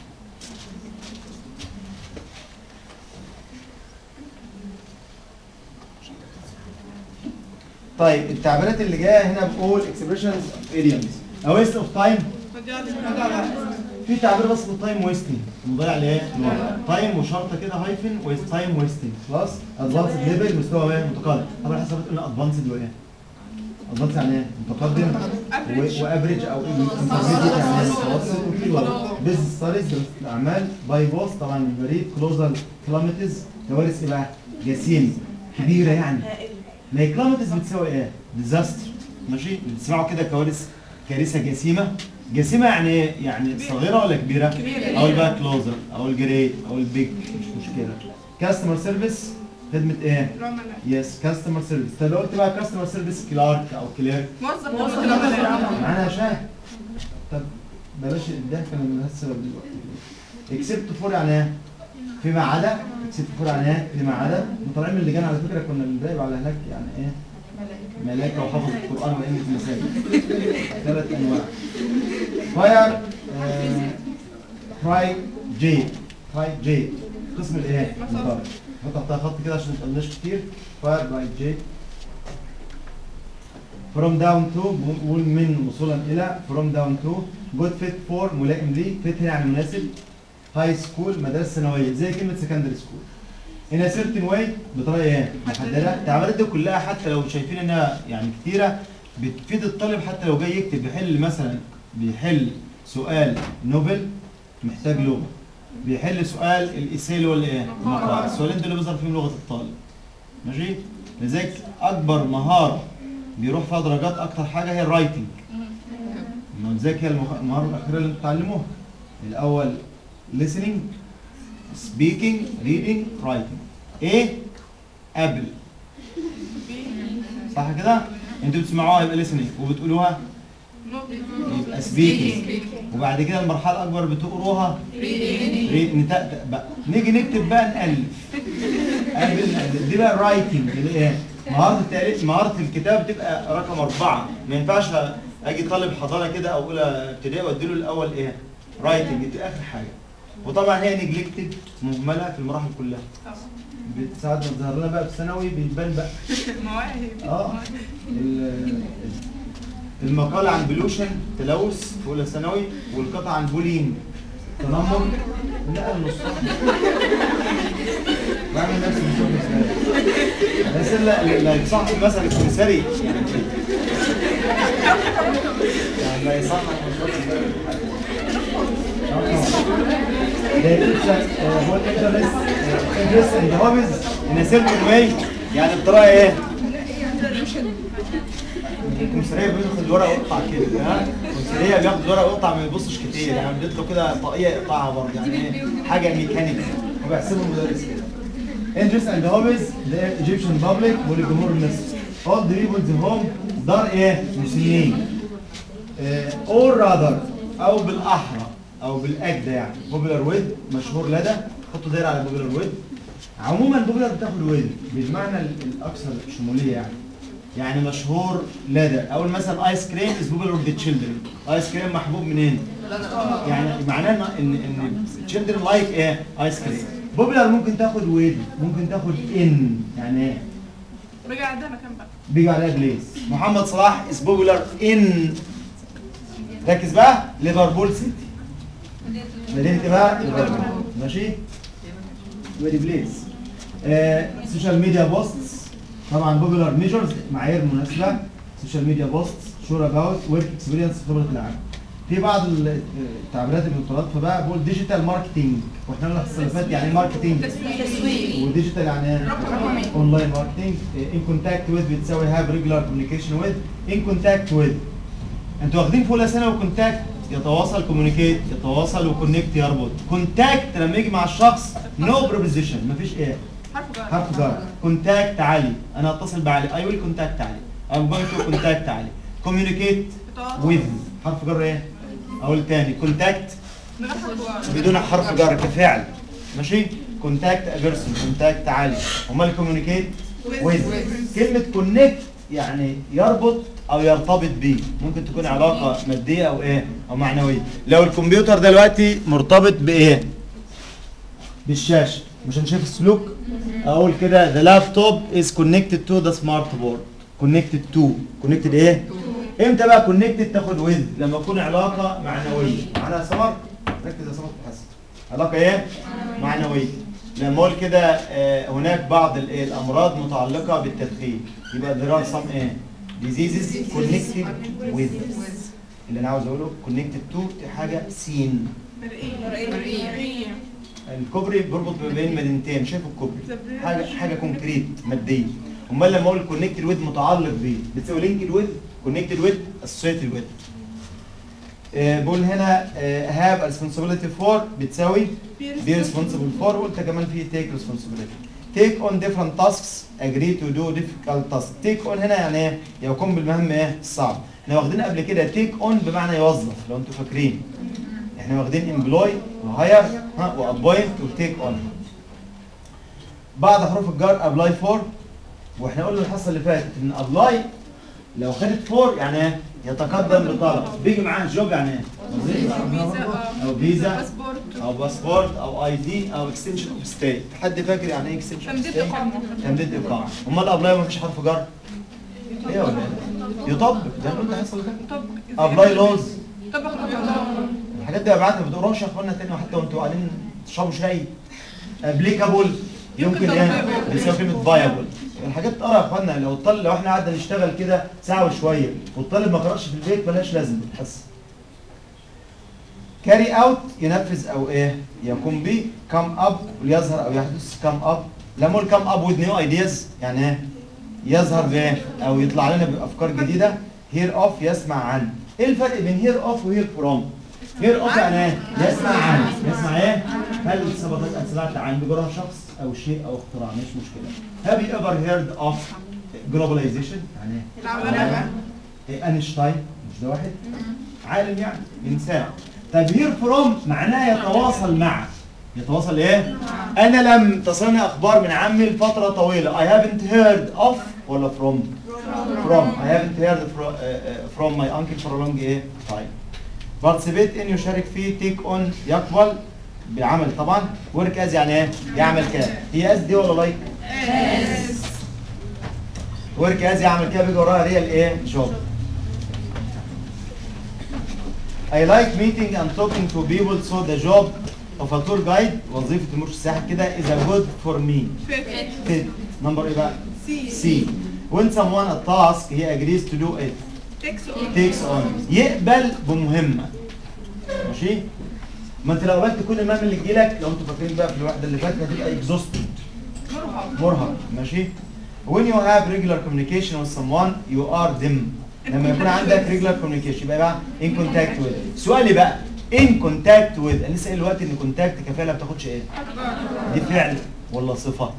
طيب التعبيرات اللي جايه هنا بقول expressions of idioms a waste of time في تعبير بس اسمه تايم ويستنج مضيع لايه؟ تايم وشرطه كده هايفن ويست تايم ويستنج خلاص ادفانسد ليفل مستوى ايه؟ متقدم طبعا حسب قلنا ادفانسد وايه؟ ادفانسد يعني ايه؟ متقدم وافريج او انترميديت يعني ايه؟ متوسط وفي وسط بيزنس ستاريز الاعمال باي بوست طبعا البريد كلوزر كلاميتيز كوارث ايه بقى؟ جسيم كبيره يعني ما هي كلاميتيز بتساوي ايه؟ ديزاستر ماشي؟ بتسمعوا كده كوارث كارثه جسيمه جسيمه يعني ايه؟ يعني صغيره ولا كبيره؟ كبيرة. او الباك كلوزر او الجريت او البيج مش مشكله كاستمر سيرفيس خدمه ايه؟ العملاء يس كاستمر سيرفيس طب لو قلت بقى كاستمر سيرفيس كلارك او كليرك موظف خدمة العملاء معانا شاه طب بلاش الضحك انا ملهاش سبب دلوقتي اكسبت فور يعني ايه؟ فيما عدا اكسبت فور يعني ايه؟ فيما عدا وطالعين من اللجان على فكره كنا بنراقب على هناك يعني ايه؟ ملائكه وحفظ القران وائمه المساجد ثلاث انواع فاير فراي جي فراي جي قسم الايه؟ المطار حط تحتها خط كده عشان ما تقلناش كتير فاير باي جي from down to بقول من وصولا الى from down to good fit for ملائم لي fit هنا يعني مناسب high school مدارس ثانويه زي كلمه secondary school in a certain way بطريقه ايه؟ محدده التعبيرات دي كلها حتى لو شايفين انها يعني كتيره بتفيد الطالب حتى لو جاي يكتب بيحل مثلا بيحل سؤال نوبل محتاج لغه بيحل سؤال الايساي اللي هو الايه؟ المقال السؤالين دول اللي بيظهر فيهم لغه الطالب ماشي؟ لذلك اكبر مهاره بيروح فيها درجات اكتر حاجه هي الرايتنج ما لذلك هي المخ- المهاره الاخيره اللي انتوا بتتعلموها الاول listening speaking reading writing ايه قبل صح كده انتوا بتسمعوها يبقى listening وبتقولوها يبقى speaking وبعد كده المرحله الاكبر بتقروها read نتأتأ بقى نيجي نكتب بقى نألف قبل نألف دي بقى الرايتنج اللي ايه مهارة التأليف مهارة الكتاب تبقى رقم أربعة ما ينفعش أجي طالب حضانة كده أو أولى ابتدائي وأديله الأول إيه رايتنج دي آخر حاجة وطبعا هي نجلكتد مهملة في المراحل كلها ساعات ما تظهر لنا بقى في الثانوي بيبان بقى مواهب اه ال- المقال عن بلوشن تلوث في اولى ثانوي والقطعه عن بولينج تنمر لا النص بعمل نفسي مش واخد بالي. بس لا لا يصحح مثلا الكمثري يعني يعني لا يصحح مش واخد بالي. ده الانترست هو الانترست انترست اند هوبيز ان سيركل واي يعني بطريقه ايه؟ الكمثريه بياخد الورقه ويقطع كده ها الكمثريه بياخد الورقه ويقطع ما يبصش كتير يعني بيدخل كده طاقيه يقطعها برضه يعني ايه حاجه ميكانيك وبيحسبه المدرس كده Interests and hobbies the Egyptian public والجمهور المصري all the people the home دار ايه؟ مسلمين uh, or rather او بالاحرى او بالاجدى يعني بوبولار ويد مشهور لدى حطوا دايره على بوبولار ويد عموما بوبولار بتاخد ويد بالمعنى ال- الاكثر شموليه يعني يعني مشهور لدى اول مثلا ايس كريم از بوبولار وذ تشيلدرن ايس كريم محبوب منين؟ يعني معناه ان ان ان تشيلدرن لايك ايه؟ ايس كريم بوبولار ممكن تاخد ويد ممكن تاخد ان يعني ايه؟ رجع ده مكان بقى بيجوا عليها جليز محمد صلاح از بوبولار ان ركز بقى ليفربول سيتي مدينه إيه بقى ليفربول ماشي يبقى دي بليز سوشيال ميديا بوستس طبعا بوبولار ميجرز معايير مناسبه سوشيال ميديا بوستس شور اباوت ورك اكسبيرينس خبره العمل في بعض ال- التعبيرات اللي بتترادف بقى بقول ديجيتال ماركتنج واحنا قلنا الحصه اللي فاتت يعني ايه ماركتنج تسويق وديجيتال يعني ايه؟ رقمي. اونلاين ماركتنج ان كونتاكت ويز بتساوي هاف ريجولار كوميونيكيشن ويز ان كونتاكت ويز انتوا واخدين في اولى ثانوي كونتاكت يتواصل كوميونيكيت يتواصل وكونكت يربط كونتاكت لما يجي مع الشخص نو بروبوزيشن مفيش ايه حرف جر حرف جر كونتاكت علي انا اتصل بعلي اي ويل كونتاكت علي ام جوينج تو كونتاكت علي كوميونيكيت ويز حرف جر ايه اقول تاني كونتاكت من غير حرف جر بدون حرف جر كفعل ماشي كونتاكت بيرسون كونتاكت عالي امال كوميونيكيت ويز كلمه كونكت يعني يربط او يرتبط بيه ممكن تكون علاقه ماديه او ايه او معنويه لو الكمبيوتر دلوقتي مرتبط بايه بالشاشه مش هنشوف السلوك اقول كده the laptop is connected to the smart board connected to connected ايه امتى بقى connected تاخد with لما تكون علاقه معنويه معانا يا سمر ركز يا سمر تحسن علاقه ايه معنويه لما اقول كده آه، هناك بعض ال- إيه، الامراض متعلقه بالتدخين يبقى there are some ايه diseases connected with اللي انا عاوز اقوله connected to دي حاجه سين مرئية الكوبري بيربط ما بين مدينتين شايف الكوبري حاجه حاجه كونكريت ماديه امال لما اقول كونكتد ويز متعلق بيه بتساوي لينكد ويز كونكتد ويز اسوشيتد ويز بقول هنا هاف ريسبونسبيلتي فور بتساوي be responsible for وانت كمان في take responsibility take on different tasks agree to do difficult tasks take on هنا يعني ايه يقوم بالمهام ايه الصعبه احنا واخدين قبل كده take on بمعنى يوظف لو انتوا فاكرين احنا واخدين employ وهاير ها وابوينت وتيك اون بعد حروف الجر ابلاي فور واحنا قلنا الحصه اللي فاتت ان ابلاي لو خدت فور يعني ايه يتقدم بطلب بيجي معاه جوب يعني ايه وظيفة او فيزا باسبورت او باسبورت او اي دي او اكستنشن اوف ستيت حد فاكر يعني ايه اكستنشن اوف تمديد ستيت اقامة تمديد اقامه امال ابلاي ما فيش حرف جر ايه ولا ايه يطبق زي ما قلت الحصه اللي فاتت طب ابلاي لوز طبق الحاجات دي ابعتها ما بتقروش يا اخوانا تاني وحتى وانتوا قاعدين تشربوا شاي ابليكابل يمكن يمكن ايه viable. بيساوي كلمه فايبل الحاجات تقرا يا اخوانا لو الطالب لو احنا قعدنا نشتغل كده ساعه وشويه والطالب ما قراش في البيت ملهاش لازمه تحس كاري اوت ينفذ او ايه يقوم به كم اب ليظهر او يحدث كم اب لما اقول كم اب وذ نيو ايدياز يعني ايه يظهر بايه او يطلع لنا بافكار جديده هير اوف يسمع عن ايه الفرق بين هير اوف وهير فروم هير اوف يعني ايه يسمع عن يسمع ايه هل سبقت ان سمعت عن بجرى شخص او شيء او اختراع مش مشكله have you ever heard of globalization يعني ايه العملاء إيه، اينشتاين مش ده واحد عالم يعني انسان طب هير فروم معناه يتواصل مع يتواصل ايه انا لم تصلني اخبار من عمي لفتره طويله I haven't heard of ولا from from I haven't heard from, uh, uh, from my uncle for a long ايه time participate in يشارك فيه take on يقبل بعمل طبعا work as يعني ايه يعمل كده هي as دي ولا like work as يعمل كده بيجي وراها ريال ايه job I like meeting and talking to people so the job of a tour guide وظيفة المرشد السياحي كده is a good for me فيت fit number ايه بقى سي C when someone a task he agrees to do it تكس اون takes on يقبل بمهمة ماشي ما انت لو قبلت كل المهام اللي تجيلك لو انتوا فاكرين بقى في الوحدة اللي فاتت هتبقى exhausted مرهق مرهق ماشي when you have regular communication with someone you are them لما يكون عندك regular communication يبقى بقى in contact with سؤالي بقى in contact with انا لسه قايل دلوقتي ان contact كفايه ما بتاخدش ايه دي فعل ولا صفه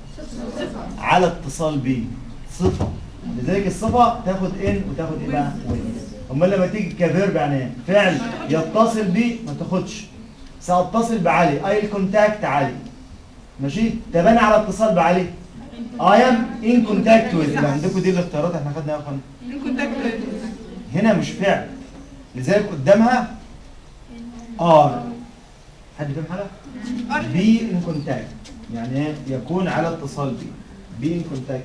على اتصال بيه صفه لذلك الصفه تاخد ان وتاخد ايه بقى with امال لما تيجي كفيرب يعني ايه فعل يتصل بي ما تاخدش ساتصل بعلي اي كونتاكت علي ماشي طب انا على اتصال بعلي اي ام ان كونتاكت ويز اللي عندكم دي الاختيارات احنا خدناها يا اخوانا ان كونتاكت هنا مش فعل لذلك قدامها ار حد فاهم حاجه بي ان كونتاكت يعني ايه يكون على اتصال بي بي ان كونتاكت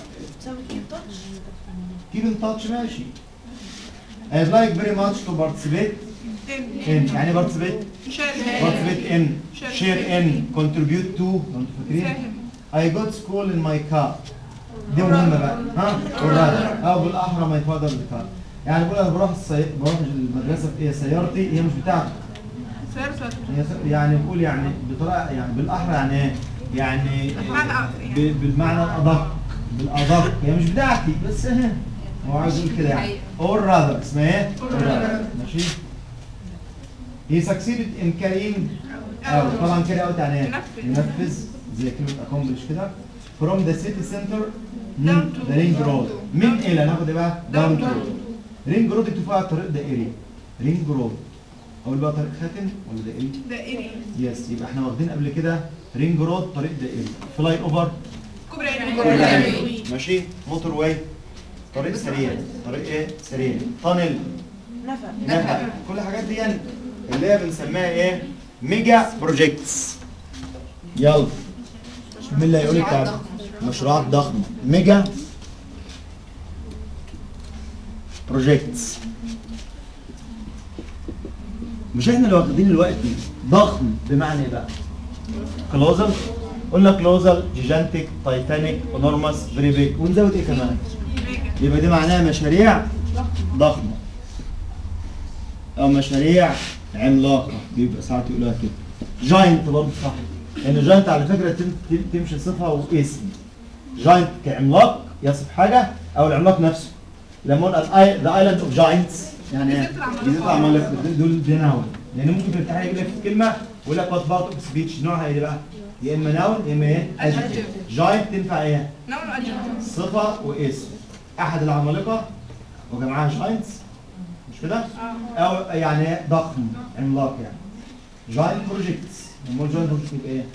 keep in touch ماشي I'd like very much to participate in يعني participate participate in share in contribute to لو انتوا فاكرين I got school in my car دي مهمة بقى ها alright اه بالاحرى ما يتفضل الكار يعني بقول انا بروح السي... بروح المدرسة في ايه سيارتي هي مش بتاعتي هي س- يعني بقول يعني بطريقة يعني بالاحرى يعني ايه يعني بالمعنى أكتر يعني. ب- بالمعنى الادق بالادق هي مش بتاعتي بس اهي هو عايز يقول كده يعني or rather اسمها ايه؟ or rather ماشي he succeeded in carrying out طبعا carry out يعني ايه؟ ينفذ. ينفذ زي كلمة accomplish كده from the city center Down من to- the ring down road to. من الى ناخد ايه بقى؟ Down down to. to ring road اكتب فيها طريق دائري ring road اقول بقى طريق خاتم ولا دائري؟ دائري يس يبقى احنا واخدين قبل كده رينج رود طريق دائري فلاي اوفر كوبري كوبري ماشي موتور واي طريق سريع طريق ايه سريع تانل نفق نفق كل الحاجات دي يعني اللي هي بنسميها ايه ميجا بروجيكتس يلا مين اللي هيقول التعب مشروعات ضخمه ميجا بروجيكتس مش احنا اللي واخدين الوقت ضخم بمعنى ايه بقى كلوزل قلنا كلوزل جيجانتيك تايتانيك انورماس فيري بيج ونزود ايه كمان يبقى دي معناها مشاريع ضخمه او مشاريع عملاقه بيبقى ساعات يقولوها كده جاينت برضه صح لان جاينت على فكره تم- تم- تمشي صفه واسم جاينت كعملاق يصف حاجه او العملاق نفسه لما نقول ذا ايلاند اوف جاينتس يعني ايه؟ جزيرة العمالقة. جزيرة العمالقة دول دي ناون لان ممكن في الامتحان يجيب لك كلمه ويقول لك وات بارت اوف سبيتش نوعها ايه بقى؟ يا اما ناون يا اما ايه؟ Adjective. جاينت تنفع ايه؟ نوع الأجنبي صفة واسم أحد العمالقة وجمعها جاينتس مش كده؟ أو يعني ضخم عملاق يعني جاينت بروجيكتس امال جاينت بروجيكت يبقى ايه؟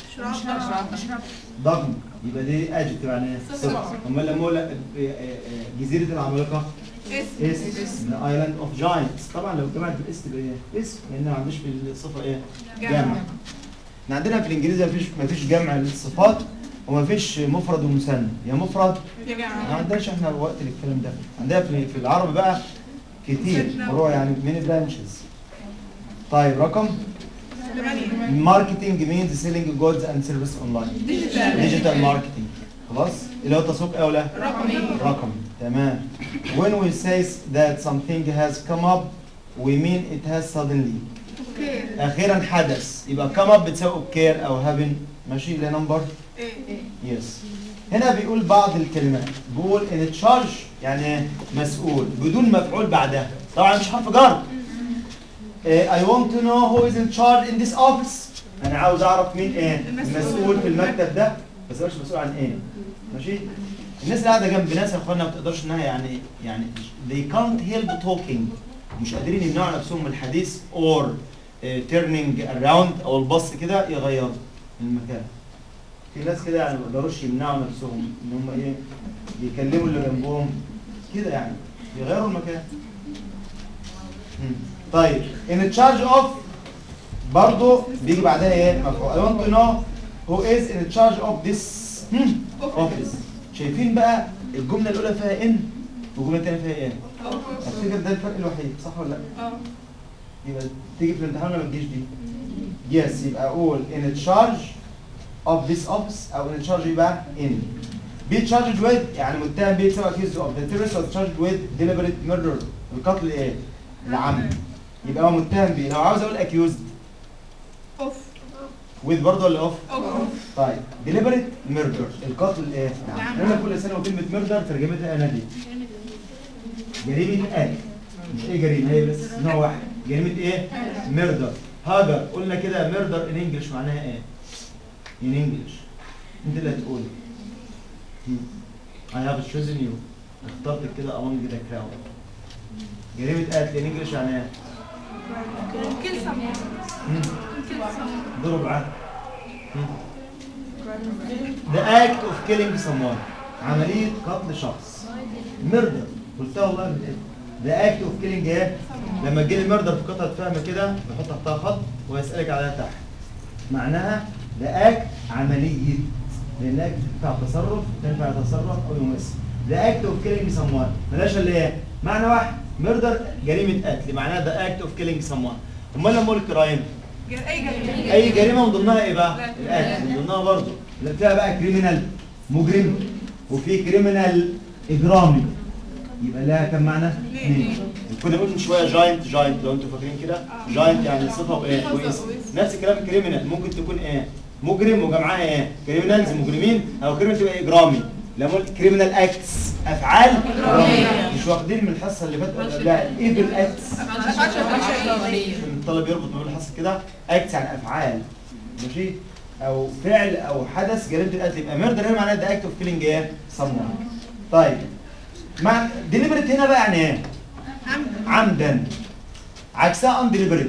ضخم يبقى دي ادجكتيف يعني ايه؟ صفة امال لما اقول لك آه، آه، آه، جزيرة العمالقة اسم اسم ايلاند اوف جاينتس طبعا لو جمعت بالاسم تبقى ايه؟ اسم لان ما عنديش في الصفة ايه؟ جمع. جمع احنا عندنا في الانجليزي مفيش مفيش جمع للصفات ومفيش مفرد ومثنى يا مفرد يا ما جماعة عندناش احنا وقت للكلام ده عندنا في في العربي بقى كتير فروع يعني ميني برانشز طيب رقم ثمانية ماركتنج مينز سيلينج جودز اند سيرفيس اونلاين ديجيتال ديجيتال ماركتنج خلاص اللي هو تسويق ايه ولا رقمي رقم تمام when we say that something has come up we mean it has suddenly اوكي اخيرا حدث يبقى come up بتساوي كير او happen ماشي لنمبر ايه يس هنا بيقول بعض الكلمات بيقول ان تشارج يعني إيه؟ مسؤول بدون مفعول بعدها طبعا مش حرف جر إيه I want to know who is in charge in this office انا عاوز اعرف مين ايه المسؤول. المسؤول في المكتب ده بس مش مسؤول عن ايه ماشي الناس اللي قاعده جنب ناس يا اخوانا ما بتقدرش انها يعني يعني they can't help talking مش قادرين يمنعوا نفسهم من الحديث or eh, turning around او البص كده يغيروا من المكان في ناس كده يعني ما يقدروش يمنعوا نفسهم ان هم ايه يكلموا اللي جنبهم كده يعني يغيروا المكان مم. طيب in charge of برضه بيجي بعدها ايه مفعول I want to know who is in charge of this hmm, office شايفين بقى الجملة الأولى فيها ان والجملة الثانية فيها ايه افتكر ده الفرق الوحيد صح ولا لا؟ اه يبقى تيجي في الامتحان ولا ما تجيش دي؟ يس يبقى اقول in charge of this office او in charge يبقى in be charged with يعني متهم به سواء accused of the terrorist or charged with deliberate murder القتل ايه؟ العمد يبقى هو متهم به لو عاوز اقول accused اوف with برضه ولا اوف؟ اوف طيب deliberate murder القتل ايه؟ نعم. قلنا كل سنه وكلمه murder ترجمتها انا دي جريمه قتل مش ايه جريمه هي بس نوع واحد جريمه ايه؟ ميردر هاجر قلنا كده ميردر ان انجلش معناها ايه؟ ان انجلش انت اللي هتقول I have chosen you اخترتك كده among the crowd جريمه قتل ان انجلش يعني ايه؟ kill someone مم. kill someone ضرب عهد The act of killing someone عملية قتل شخص murder قلتها والله من إيه؟ The act of killing ايه؟ لما تجيلي murder في قطعة فهم كده بحط تحتها خط ويسألك عليها تحت معناها the act عملية لأن act تنفع تصرف تنفع يتصرف أو يمثل The act of killing someone ملاش اللي ايه؟ معنى واحد murder جريمة قتل معناها the act of killing someone أمال لما أقول كرايم جر- اي جريمه اي جريمه من ضمنها ايه بقى القتل من ضمنها برضه لا فيها بقى كريمنال مجرم وفي كريمنال اجرامي يبقى لها كم معنى اثنين كنا قلنا من شويه جاينت جاينت لو انتوا فاكرين كده جاينت يعني صفه وايه كويس نفس الكلام كريمنال ممكن تكون ايه مجرم وجمعها ايه كريمنالز مجرمين او كريمنال تبقى اجرامي لما قلت كريمنال اكتس افعال اجراميه مش واخدين من الحصه اللي فاتت لا ايفل اكتس الطالب يربط ما بين الحصه كده اكت يعني افعال ماشي او فعل او حدث جريمه القتل يبقى ميردر هنا معناها ده اكت اوف كيلينج ايه؟ someone طيب مع ديليبريت هنا بقى يعني ايه؟ عمدا عكسها ان ديليبريت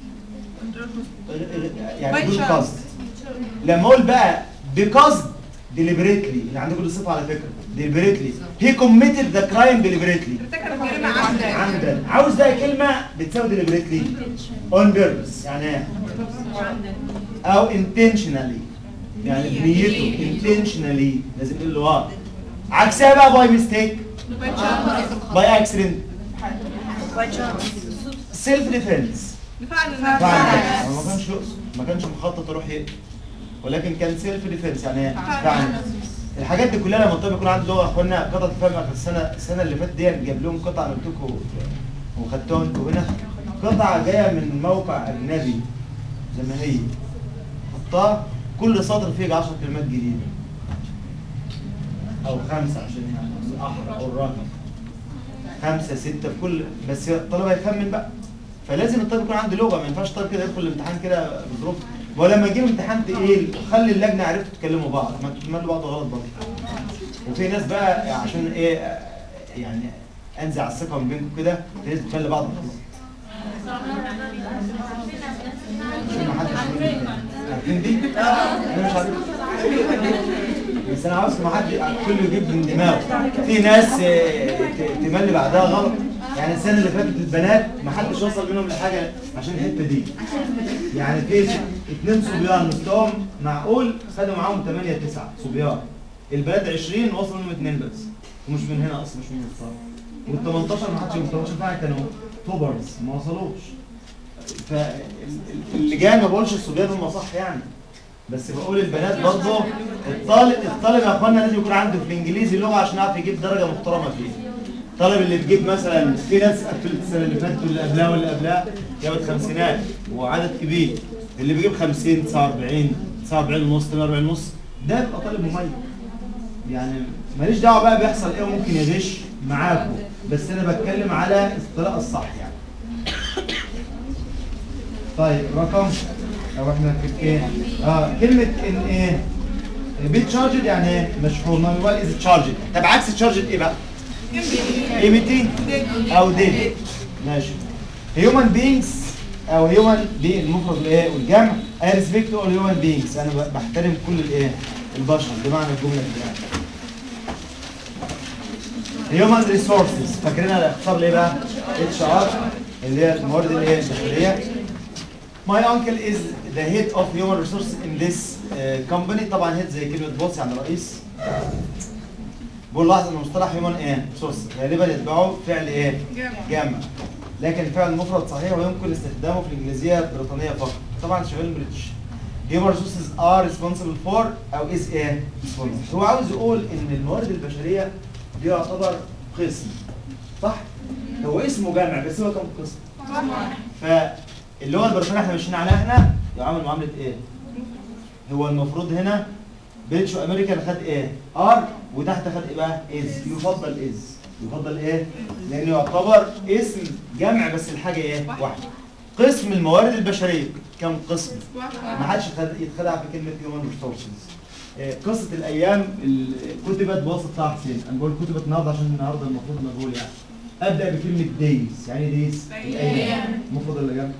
يعني بدون By chance. قصد لما اقول بقى بقصد ديليبريتلي اللي عندكم دي صفه على فكره ديليبريتلي هي كوميتد ذا كرايم ديليبريتلي ارتكب الجريمه عمدا عمدا عاوز بقى كلمه بتساوي ديليبريتلي اون بيربس يعني ايه او intentionally يعني بنيته intentionally لازم نقول له اه عكسها بقى باي ميستيك باي اكسيدنت سيلف ديفense دفاع عن فعلا النفس هو ما كانش يقصد ما كانش مخطط يروح يقتل ولكن كان سيلف ديفense يعني ايه فعلا الحاجات دي كلها لما الطالب يكون عنده لغه اخوانا قطعه فهم اخر السنه السنه اللي فاتت دي جاب لهم قطعه انا قلت لكم وخدتوها انتوا هنا قطعه جايه من موقع اجنبي زي ما هي حطها كل سطر فيه 10 كلمات جديده او خمسه عشان يعني الاحرى او الرقم خمسه سته في كل بس الطالب هيخمن بقى فلازم الطالب يكون عنده لغه ما ينفعش الطالب كده يدخل الامتحان كده بظروف ولما يجي له امتحان تقيل خلي اللجنه عرفتوا تكلموا بعض ما تكملوا بعض غلط برضه وفي ناس بقى عشان ايه آه، يعني انزع الثقه من بينكم كده في ناس بتخلي بعض غلط عشان ما حدش يقول لي. عارفين دي؟ انا مش عارف بس انا عاوز ما حد كله يجيب من دماغه في ناس آه، ت- تملي بعدها غلط يعني السنه اللي فاتت البنات ما حدش وصل منهم لحاجه عشان الحته دي يعني في اتنين صبيان مستواهم معقول خدوا معاهم 8 9 صبيان البنات 20 وصلوا منهم اتنين بس ومش من هنا اصلا مش من الصف وال 18 ما حدش من 18 فعلا كانوا توبرز ما وصلوش فاللجان ما بقولش الصبيان هم صح يعني بس بقول البنات برضه الطالب الطالب يا اخوانا لازم يكون عنده في الانجليزي لغه عشان يعرف يجيب درجه محترمه فيه الطالب اللي تجيب مثلا في ناس قفلت السنه اللي فاتت واللي قبلها واللي قبلها جابت خمسينات وعدد كبير اللي بيجيب 50 49 49 ونص 48 ونص ده بيبقى طالب مميز يعني ماليش دعوه بقى بيحصل ايه وممكن يغش معاكم بس انا بتكلم على الطريقه الصح يعني طيب رقم او احنا في ايه اه كلمه ان ايه بيت تشارجد يعني ايه مشحون ما يقال از تشارجد طب عكس تشارجد ايه بقى ايميتي او ديد ماشي هيومن بينجز او هيومن دي المفرد الايه والجمع اي ريسبكت اول هيومن بينجز انا ب- بحترم كل الايه البشر ده معنى الجمله دي يعني هيومن ريسورسز فاكرينها الاختصار ليه بقى اتش ار اللي هي الموارد الايه البشريه My uncle is the head of human resources in this uh, company طبعا head زي كلمة بوس يعني رئيس بقول لاحظ ان مصطلح human ايه resources غالبا يتبعه فعل ايه جمع. جمع لكن الفعل المفرد صحيح ويمكن استخدامه في الانجليزية البريطانية فقط طبعا شغال بريتش human resources are responsible for او is ايه responsible هو عاوز يقول ان الموارد البشرية دي يعتبر قسم صح هو اسمه جمع بس هو كم قسم فاللغه البريطانيه احنا ماشيين عليها احنا يعامل معامله ايه؟ هو المفروض هنا بريتش امريكان خد ايه؟ ار وتحت خد ايه بقى؟ از يفضل از يفضل ايه؟ لانه يعتبر اسم جمع بس الحاجه ايه؟ واحده قسم الموارد البشريه كم قسم؟ ما حدش يتخد- يتخدع في كلمه هيومن ريسورسز قصه الايام اللي كتبت بواسطه طه حسين انا بقول كتبت النهارده عشان النهارده المفروض مجهول يعني ابدا بكلمه دايز يعني دايز الايام مفرد ولا جمع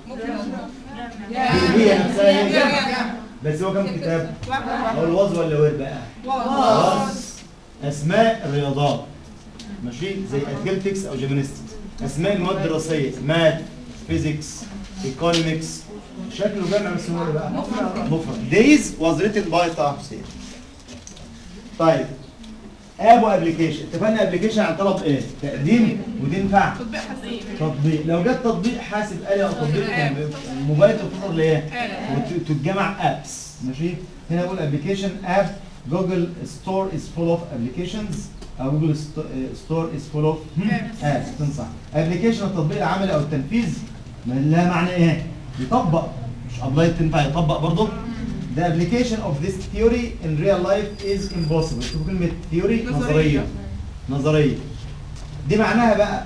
هي نفسها هي جمع بس هو كم كتاب هو الوز ولا ورد بقى وز اسماء الرياضات ماشي زي اثليتكس او جيمناستكس اسماء المواد الدراسيه ماث فيزيكس ايكونومكس شكله جمع بس هو إيه بقى مفرد دايز was written by طه حسين طيب ابو ابلكيشن اتفقنا ابلكيشن عن طلب ايه تقديم ودي ينفع تطبيق حسين تطبيق لو جت تطبيق حاسب آلي او تطبيق موبايل تختصر لايه وتتجمع ابس ماشي هنا اقول ابلكيشن اب جوجل ستور از فول اوف ابلكيشنز او جوجل ستور از فول اوف ابس تنصح ابلكيشن التطبيق العملي او التنفيذ ما لها معنى ايه يطبق مش ابلاي تنفع يطبق برضه The application of this theory in real life is impossible. شوفوا كلمة theory نظرية. نظرية. نظرية. دي معناها بقى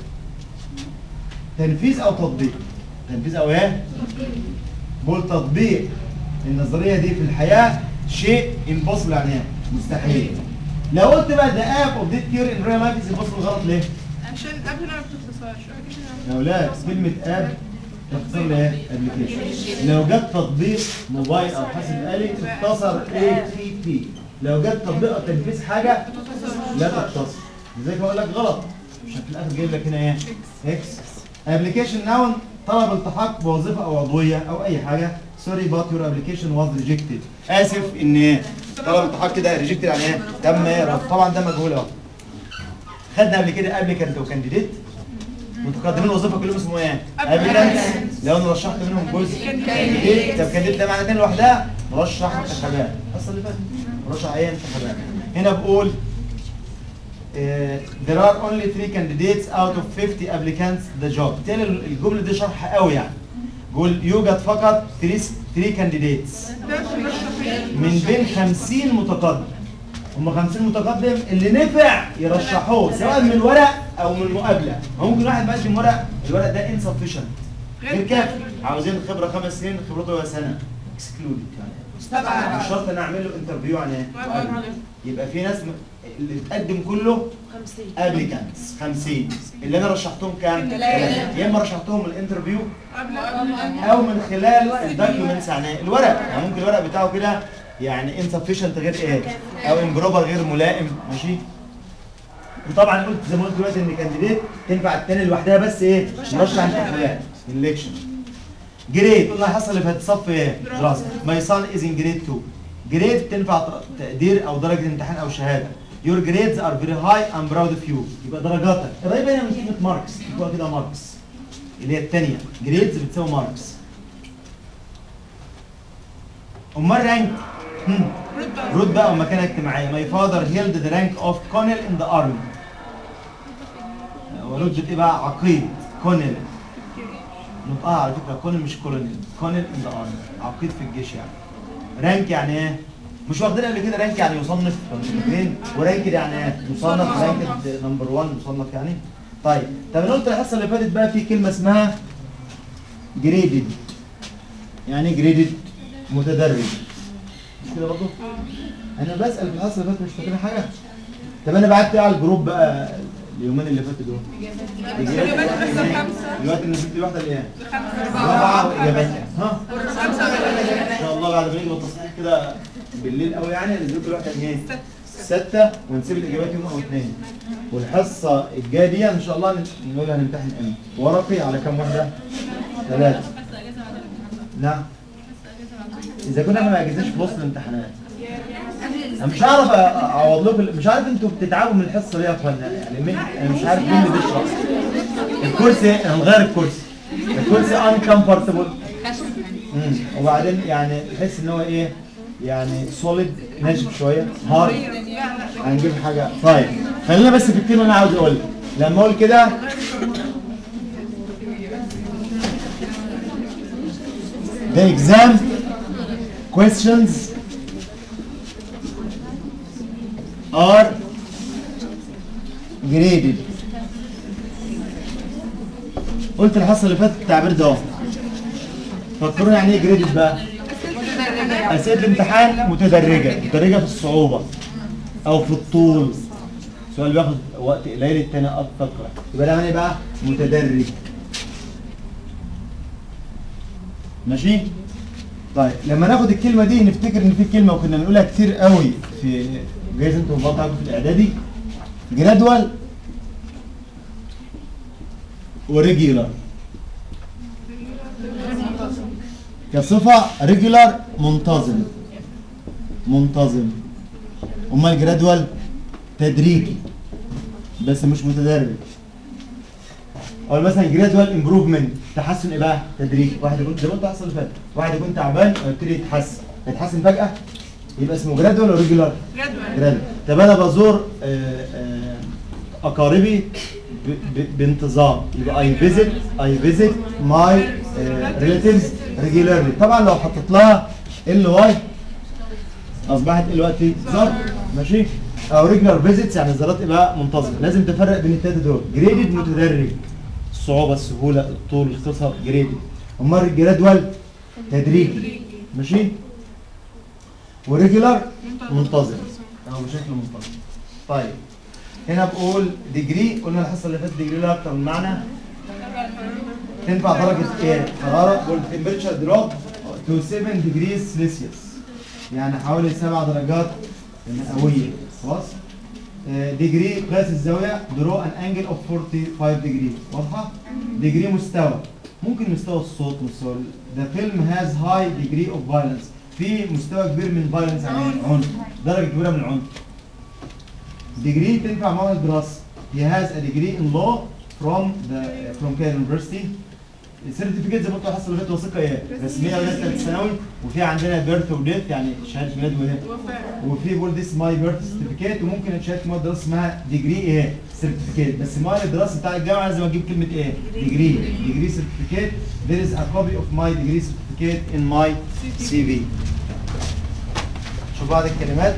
تنفيذ او تطبيق تنفيذ او ايه بقول تطبيق النظريه دي في الحياه شيء impossible يعني ايه مستحيل لو قلت بقى ده اب اوف ذيس ثيوري ان ريال لايف از impossible غلط ليه عشان قبل هنا ما بتختصرش لو لا كلمه اب تختصر لي ايه ابلكيشن لو جت تطبيق موبايل او حاسب آلي تختصر اي تي بي لو جت تطبيق او تنفيذ حاجه لا تختصر لذلك بقول لك غلط عشان في الاخر جايب لك هنا ايه اكس ابلكيشن ناون طلب التحاق بوظيفه او عضويه او اي حاجه سوري بات يور ابلكيشن واز ريجكتد اسف ان ايه طلب التحاق كده ريجكتد يعني ايه تم ايه رفض. طبعا ده مجهول اهو خدنا قبل كده ابلكنت وكانديديت متقدمين الوظيفه كلهم اسمه ايه؟ ابلكنت لو انا رشحت منهم جزء كانديديت طب كانديديت ده معنى تاني لوحدها مرشح انتخابات القصه اللي فاتت مرشح ايه انتخابات هنا بقول آه، there are only three candidates out of 50 applicants the job بالتالي الجمله دي شرح قوي يعني بقول يوجد فقط 3 3 candidates ده مرشحين من بين 50 متقدم هم 50 متقدم اللي نفع يرشحوه سواء من ورق او من مقابله هو ممكن واحد مقدم ورق الورق ده insufficient غير كافي عاوزين خبره خمس سنين خبرته هو سنه اكسكلودد يعني مش شرط انا اعمل له انترفيو عن ايه؟ مقابلة. يبقى في ناس م- اللي اتقدم كله ابليكانتس 50 اللي انا رشحتهم كام؟ تلاتة. يا اما رشحتهم الانترفيو قبل او من خلال الدوكيومنتس يعني الورق يعني ممكن الورق بتاعه كده يعني insufficient غير ايه او امبروبر غير ملائم ماشي وطبعا قلت زي ما قلت دلوقتي ان كانديديت تنفع التاني لوحدها بس ايه مرشح انتخابات الكشن جريد اللي حصل اللي في صف ايه دراسه ماي سان از ان جريد 2 جريد تنفع ت- تقدير او درجه امتحان او شهاده يور جريدز ار فيري هاي ام براود اوف يو يبقى درجاتك قريبه هنا من كلمه ماركس يبقى كده ماركس اللي هي الثانيه جريدز بتساوي ماركس امال رانك رتبه او مكانه اجتماعيه ماي فاذر هيلد ذا رانك اوف كونل ان ذا ارمي ورتبه ايه بقى عقيد كونل نطقها على فكره كونل مش كولونيل كونل ان ذا ارمي عقيد في الجيش يعني رانك يعني ايه مش واخدين قبل كده رانك يعني يصنف فين ورانك يعني ايه مصنف رانك نمبر 1 مصنف يعني طيب طب انا قلت الحصه اللي فاتت بقى في كلمه اسمها جريدد يعني ايه جريدد متدرج مش كده برضه انا بسال في الحصه اللي فاتت مش فاكرين حاجه طب انا بعت ايه على الجروب بقى اليومين اللي فاتوا دول الإجابات بس خمسة دلوقتي نزلت لي واحده اللي هي خمسة رابعه واجابات ها خمسة ان شاء الله بعد ما نيجي بالتصحيح كده بالليل قوي يعني نزلت الواحده ايه ستة ونسيب الاجابات يوم او اثنين والحصه الجايه دي ان شاء الله نقول هنمتحن امتى ورقي على كام واحده ثلاثه نعم اذا كنا احنا ما اجازناش في وسط الامتحانات انا مش عارف اعوض لكم مش عارف انتوا بتتعبوا من الحصه ليه يا اخوانا يعني مين انا مش عارف مين اللي بيشرح الكرسي هنغير الكرسي الكرسي ان كومفورتبل وبعدين يعني تحس ان هو ايه يعني سوليد ناشف شويه هارد هنجيب حاجه طيب خلينا بس في الكلمه اللي انا عاوز اقولها لما اقول كده The exam questions are graded قلت الحصه اللي فاتت التعبير ده اهو فكروا يعني ايه جريدد بقى اسئله الامتحان متدرجه متدرجه في الصعوبه او في الطول السؤال بياخد وقت قليل التاني اكتر يبقى ده معناه إيه بقى متدرج ماشي طيب لما ناخد الكلمه دي نفتكر ان في كلمه وكنا بنقولها كتير قوي في جايز انتوا بتاعكم في الاعدادي جرادوال وريجيولار كصفه ريجولار منتظم منتظم امال جرادوال تدريجي بس مش متدرج او مثلا جرادوال امبروفمنت تحسن ايه بقى تدريجي واحد يكون زي ما انت حصل اللي فات واحد يكون تعبان ويبتدي يتحسن يتحسن فجاه يبقى اسمه جرادوال ولا ريجولار جدول جرادوال طب انا بزور آه، آه، اقاربي ب- ب- بانتظام يبقى اي فيزيت اي فيزيت ماي ريلاتيفز ريجولارلي طبعا لو حطيت لها ال واي اصبحت دلوقتي ظرف ماشي او ريجولار فيزيتس يعني زيارات يبقى منتظمه لازم تفرق بين الثلاثه دول جريدد متدرج الصعوبه السهوله الطول الاختصار جريدد امال الجرادوال تدريجي ماشي وريجولار منتظم او بشكل منتظم طيب هنا بقول ديجري قلنا الحصه اللي فاتت ديجري لها اكتر من معنى تنفع درجه ايه حراره بقول تمبريتشر دروب تو 7 ديجريز سيلسيوس يعني حوالي 7 درجات مئويه خلاص ديجري قياس الزاويه درو ان انجل اوف 45 ديجري واضحه ديجري مستوى ممكن مستوى الصوت مستوى ذا فيلم هاز هاي ديجري اوف فايلنس في مستوى كبير من فايلنس يعني عنف درجه كبيره من العنف degree تنفع معه الدراسة. He has a degree in law from the from Cairo University. السيرتيفيكيت زي ما انتوا حصل لغايه وثيقه ايه؟ رسميه لغايه ثالث ثانوي وفي عندنا بيرث وديث يعني شهاده ميلاد وايه؟ وفاء وفي بيقول ذيس ماي بيرث سيرتيفيكيت وممكن شهاده مواد دراسه اسمها ديجري ايه؟ سيرتيفيكيت بس مواد الدراسه بتاع الجامعه لازم اجيب كلمه ايه؟ ديجري ديجري سيرتيفيكيت there is a copy of my degree certificate in my CV شوف بعض الكلمات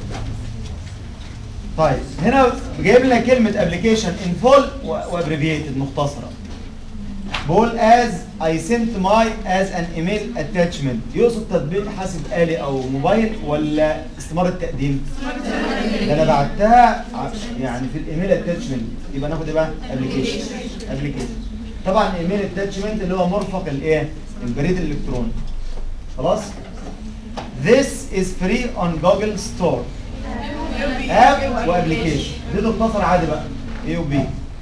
طيب هنا جايب لنا كلمة ابلكيشن ان فول وابريفيتد مختصرة بقول as I sent my as an email attachment يقصد تطبيق حاسب آلي أو موبايل ولا استمارة تقديم؟ ده أنا بعتها ع- يعني في الايميل اتاتشمنت يبقى ناخد ايه بقى؟ ابلكيشن ابلكيشن طبعا الايميل اتاتشمنت اللي هو مرفق الايه؟ البريد الالكتروني خلاص؟ This is free on Google Store اب وابلكيشن دي تختصر عادي بقى اي وبي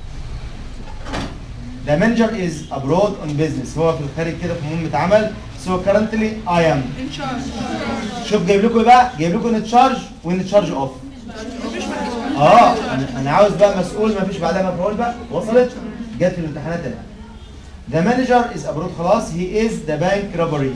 The manager is abroad on business هو في الخارج كده في مهمة عمل so currently I am ان شاء الله شوف جايب لكم ايه بقى جايب لكم ان تشارج وان تشارج اوف مفيش مفيش اه انا انا عاوز بقى مسؤول ما فيش بعدها مفعول بقى وصلت جت في الامتحانات اهي The manager is abroad خلاص he is the bank robbery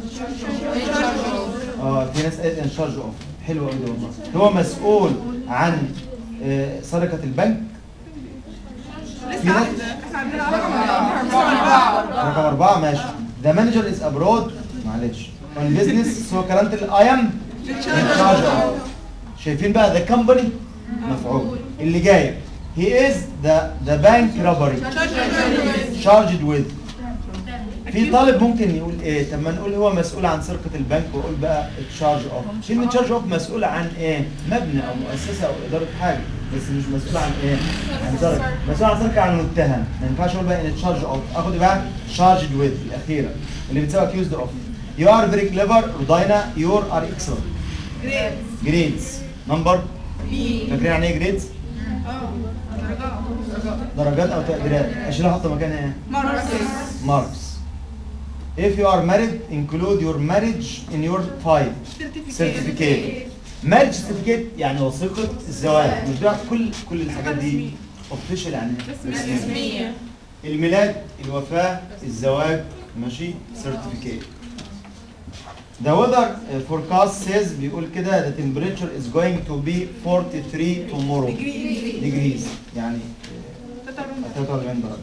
اه في ناس قالت ان شارج اوف حلو قوي ده والله هو مسؤول عن آه، سرقة البنك لسه عندنا احنا عندنا رقم رقم أربعة ماشي The manager is abroad معلش on business so currently I am in charge of شايفين بقى the company مفعول اللي جاي he is the the bank robbery charged with في طالب ممكن يقول ايه طب ما نقول هو مسؤول عن سرقة البنك واقول بقى تشارج اوف كلمة تشارج اوف مسؤول عن ايه مبنى او مؤسسة او ادارة حاجة بس مش مسؤول عن ايه عن سرقة مسؤول عن سرقة عن المتهم ما ينفعش اقول بقى ان تشارج اوف اخد بقى charged with الاخيرة اللي بتساوي accused of you are very clever رودينا you are excellent grades number فاكرين يعني ايه grades اه درجات درجات او تقديرات اشيلها احط مكانها ايه مرة marks. If you are married, include your marriage in your file. Certificate. Marriage certificate يعني وثيقة الزواج. مش ده كل كل الحاجات دي official يعني إيه؟ رسمية الميلاد، الوفاة، الزواج، ماشي certificate. The weather uh, forecast says بيقول كده the temperature is going to be 43 tomorrow degrees يعني uh, 43 درجة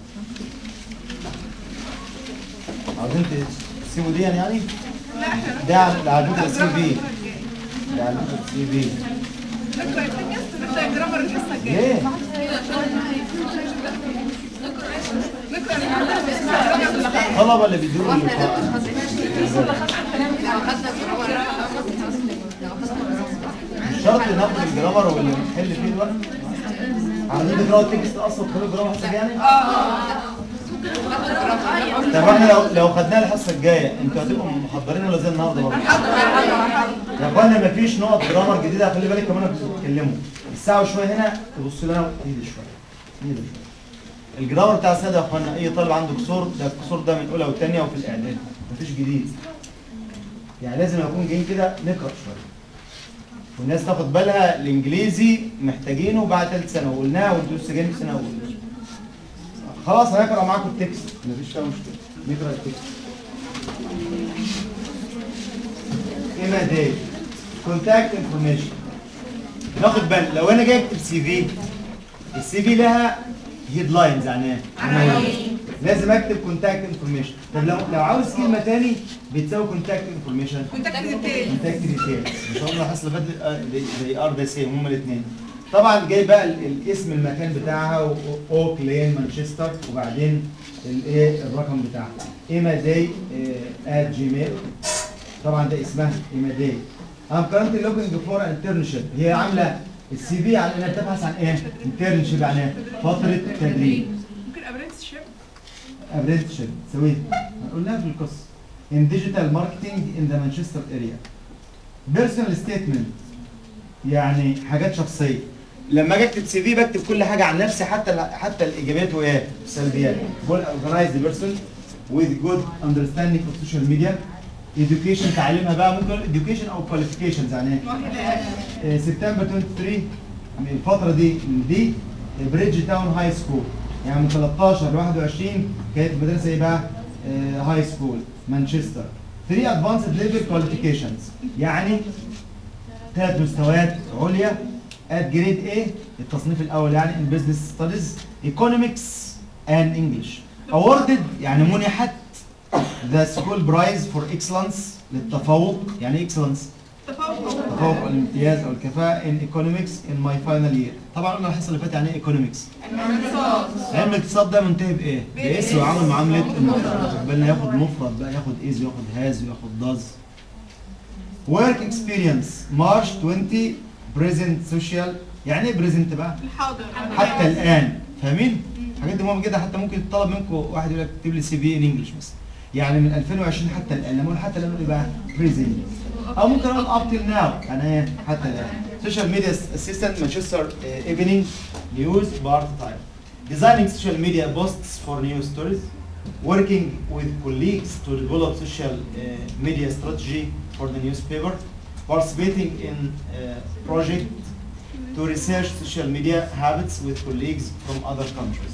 عاوزين تسيبوا دي يعني لا احنا ده على على فكرة السي في ده على فكرة السي في نقرا الحاجة نبدأ الجرامر الحصة الجاية ليه؟ نقرا الجرامر اللي خلص. الطلبة اللي بيدوروا اللقاء مش شرط ناخد الجرامر واللي بنحل فيه الوقت عايزين تقراوا التكست اصلا وتخلوه جرامر حسب يعني اه طب احنا لو لو خدناها الحصه الجايه انتوا هتبقوا محضرين ولا زي النهارده برضه؟ يا اخوانا مفيش نقط جرامر جديده خلي بالك كمان انتوا بتتكلموا الساعه وشويه هنا تبص لنا ايدي شويه ايدي شويه الجرامر بتاع السنه ده يا اخوانا اي طالب عنده كسور ده الكسور ده من اولى وثانيه وفي الاعداد مفيش جديد يعني لازم نكون جايين كده نقرا شويه والناس تاخد بالها الانجليزي محتاجينه بعد ثالث سنه وقلناها وانتوا لسه جايين في سنه اولى خلاص هنقرا معاكم التكست مفيش فيها مشكله نقرا التكست ايه دي كونتاكت انفورميشن ناخد بالنا لو انا جاي اكتب سي في السي في لها هيدلاينز يعني ايه؟ عناوين. لازم اكتب كونتاكت انفورميشن طب لو لو عاوز كلمه تاني بتساوي كونتاكت انفورميشن كنت ديتيل كونتاكت ديتيلز مش هم حصل فات زي ار ده سيم هم الاثنين طبعا جاي بقى ال- الاسم المكان بتاعها و- اوك لين مانشستر وبعدين الايه الرقم بتاعها ايما داي ات جيميل طبعا ده اسمها ايما داي ام كرنت لوكينج فور انترنشيب هي عامله السي في على انها بتبحث عن ايه؟ انترنشيب يعني إيه؟ فتره تدريب ممكن ابرنتشيب ابرنتشيب سويت قلناها في القصه in digital marketing in the Manchester area personal statement يعني حاجات شخصيه لما اجي اكتب سي في بكتب كل حاجه عن نفسي حتى ال- حتى الايجابيات وايه السلبيات بقول organized person with good understanding of social media education تعليمها بقى ممكن education او qualifications يعني ايه مؤهلات سبتمبر 23 من الفترة دي من دي بريدج تاون هاي سكول يعني من 13 ل 21 كانت المدرسة ايه بقى؟ هاي سكول مانشستر 3 ادفانسد ليفل كواليفيكيشنز يعني ثلاث مستويات عليا ات جريد A التصنيف الاول يعني ان بزنس ستاديز ايكونومكس اند انجلش اووردد يعني منحت ذا سكول برايز فور اكسلنس للتفوق يعني اكسلنس تفوق تفوق الامتياز او الكفاءه in economics in my final year طبعا قلنا الحصه اللي فاتت يعني ايه economics علم الاقتصاد ده منتهي بايه؟ باس وعامل معامله المفرد خد بالنا ياخد مفرد بقى ياخد از وياخد هاز وياخد داز work experience March 20 present social يعني ايه present بقى؟ الحاضر حتى الان فاهمين؟ الحاجات دي مهمه جدا حتى ممكن يطلب منكم واحد يقول لك اكتب لي سي في ان انجلش بس يعني من 2020 حتى الان لما اقول حتى الان اقول ايه بقى؟ بريزنت او ممكن اقول اب تل ناو يعني ايه حتى الان سوشيال ميديا اسيستنت مانشستر ايفنينج نيوز بارت تايم designing social media posts for news stories working with colleagues to develop social uh, media strategy for the newspaper participating in uh, project to research social media habits with colleagues from other countries.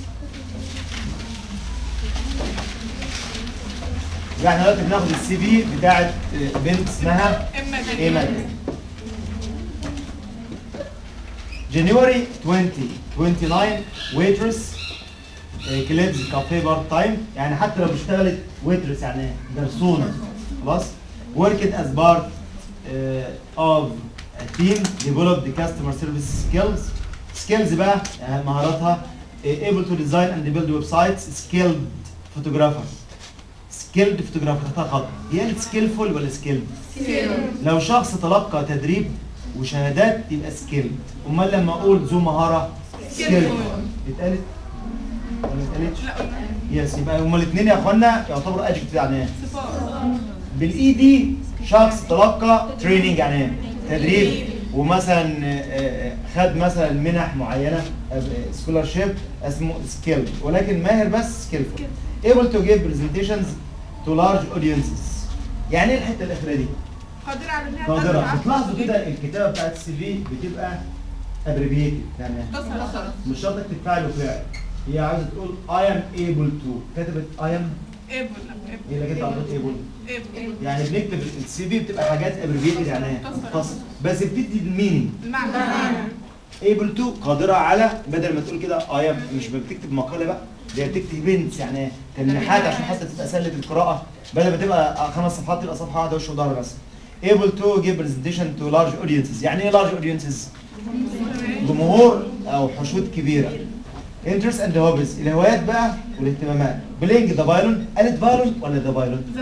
يعني دلوقتي بناخد السي في بتاعت بنت اسمها اما ايمان جانيوري 2029 ويترس كليبز كافيه بارت تايم يعني حتى لو اشتغلت ويترس يعني جرسونه خلاص worked as part uh, of a team developed the customer service skills skills بقى يعني مهاراتها uh, able to design and build websites skilled photographer skilled photographer تحتها خط هي skillful ولا skilled لو شخص تلقى تدريب وشهادات يبقى سكيل امال لما اقول ذو مهاره سكيل اتقالت ولا ما اتقالتش لا قلنا يس يبقى هما الاثنين يا اخوانا يعتبروا ادجكتيف يعني ايه صفات بالاي دي شخص تلقى تريننج يعني ايه تدريب ومثلا آه، آه، خد مثلا منح معينه سكولارشيب اسمه سكيل ولكن ماهر بس سكيلفول able to give presentations to large audiences يعني ايه الحته الاخيره دي قادرة على انها قادرة تزرع. بتلاحظوا كده الكتابة بتاعت السي في بتبقى ابريبيتد يعني تصل مش شرط تكتب فعل وفعل هي عاوزة تقول I am able to كتبت I am ايبل هي اللي كتبت على طول able ايبل يعني بنكتب السي في بتبقى حاجات ابريبيتد يعني ايه مختصر بس بتدي المينينج المعنى able to قادرة على بدل ما تقول كده I am مش بتكتب مقالة بقى دي بتكتب بنت يعني ايه تلميحات عشان حتى تبقى سهلة القراءة بدل ما تبقى خمس صفحات تبقى صفحة واحدة وش وظهر بس able to give presentation to large audiences يعني ايه large audiences جمهور او حشود كبيره interest and hobbies الهوايات بقى والاهتمامات playing the violin قالت violin ولا the violin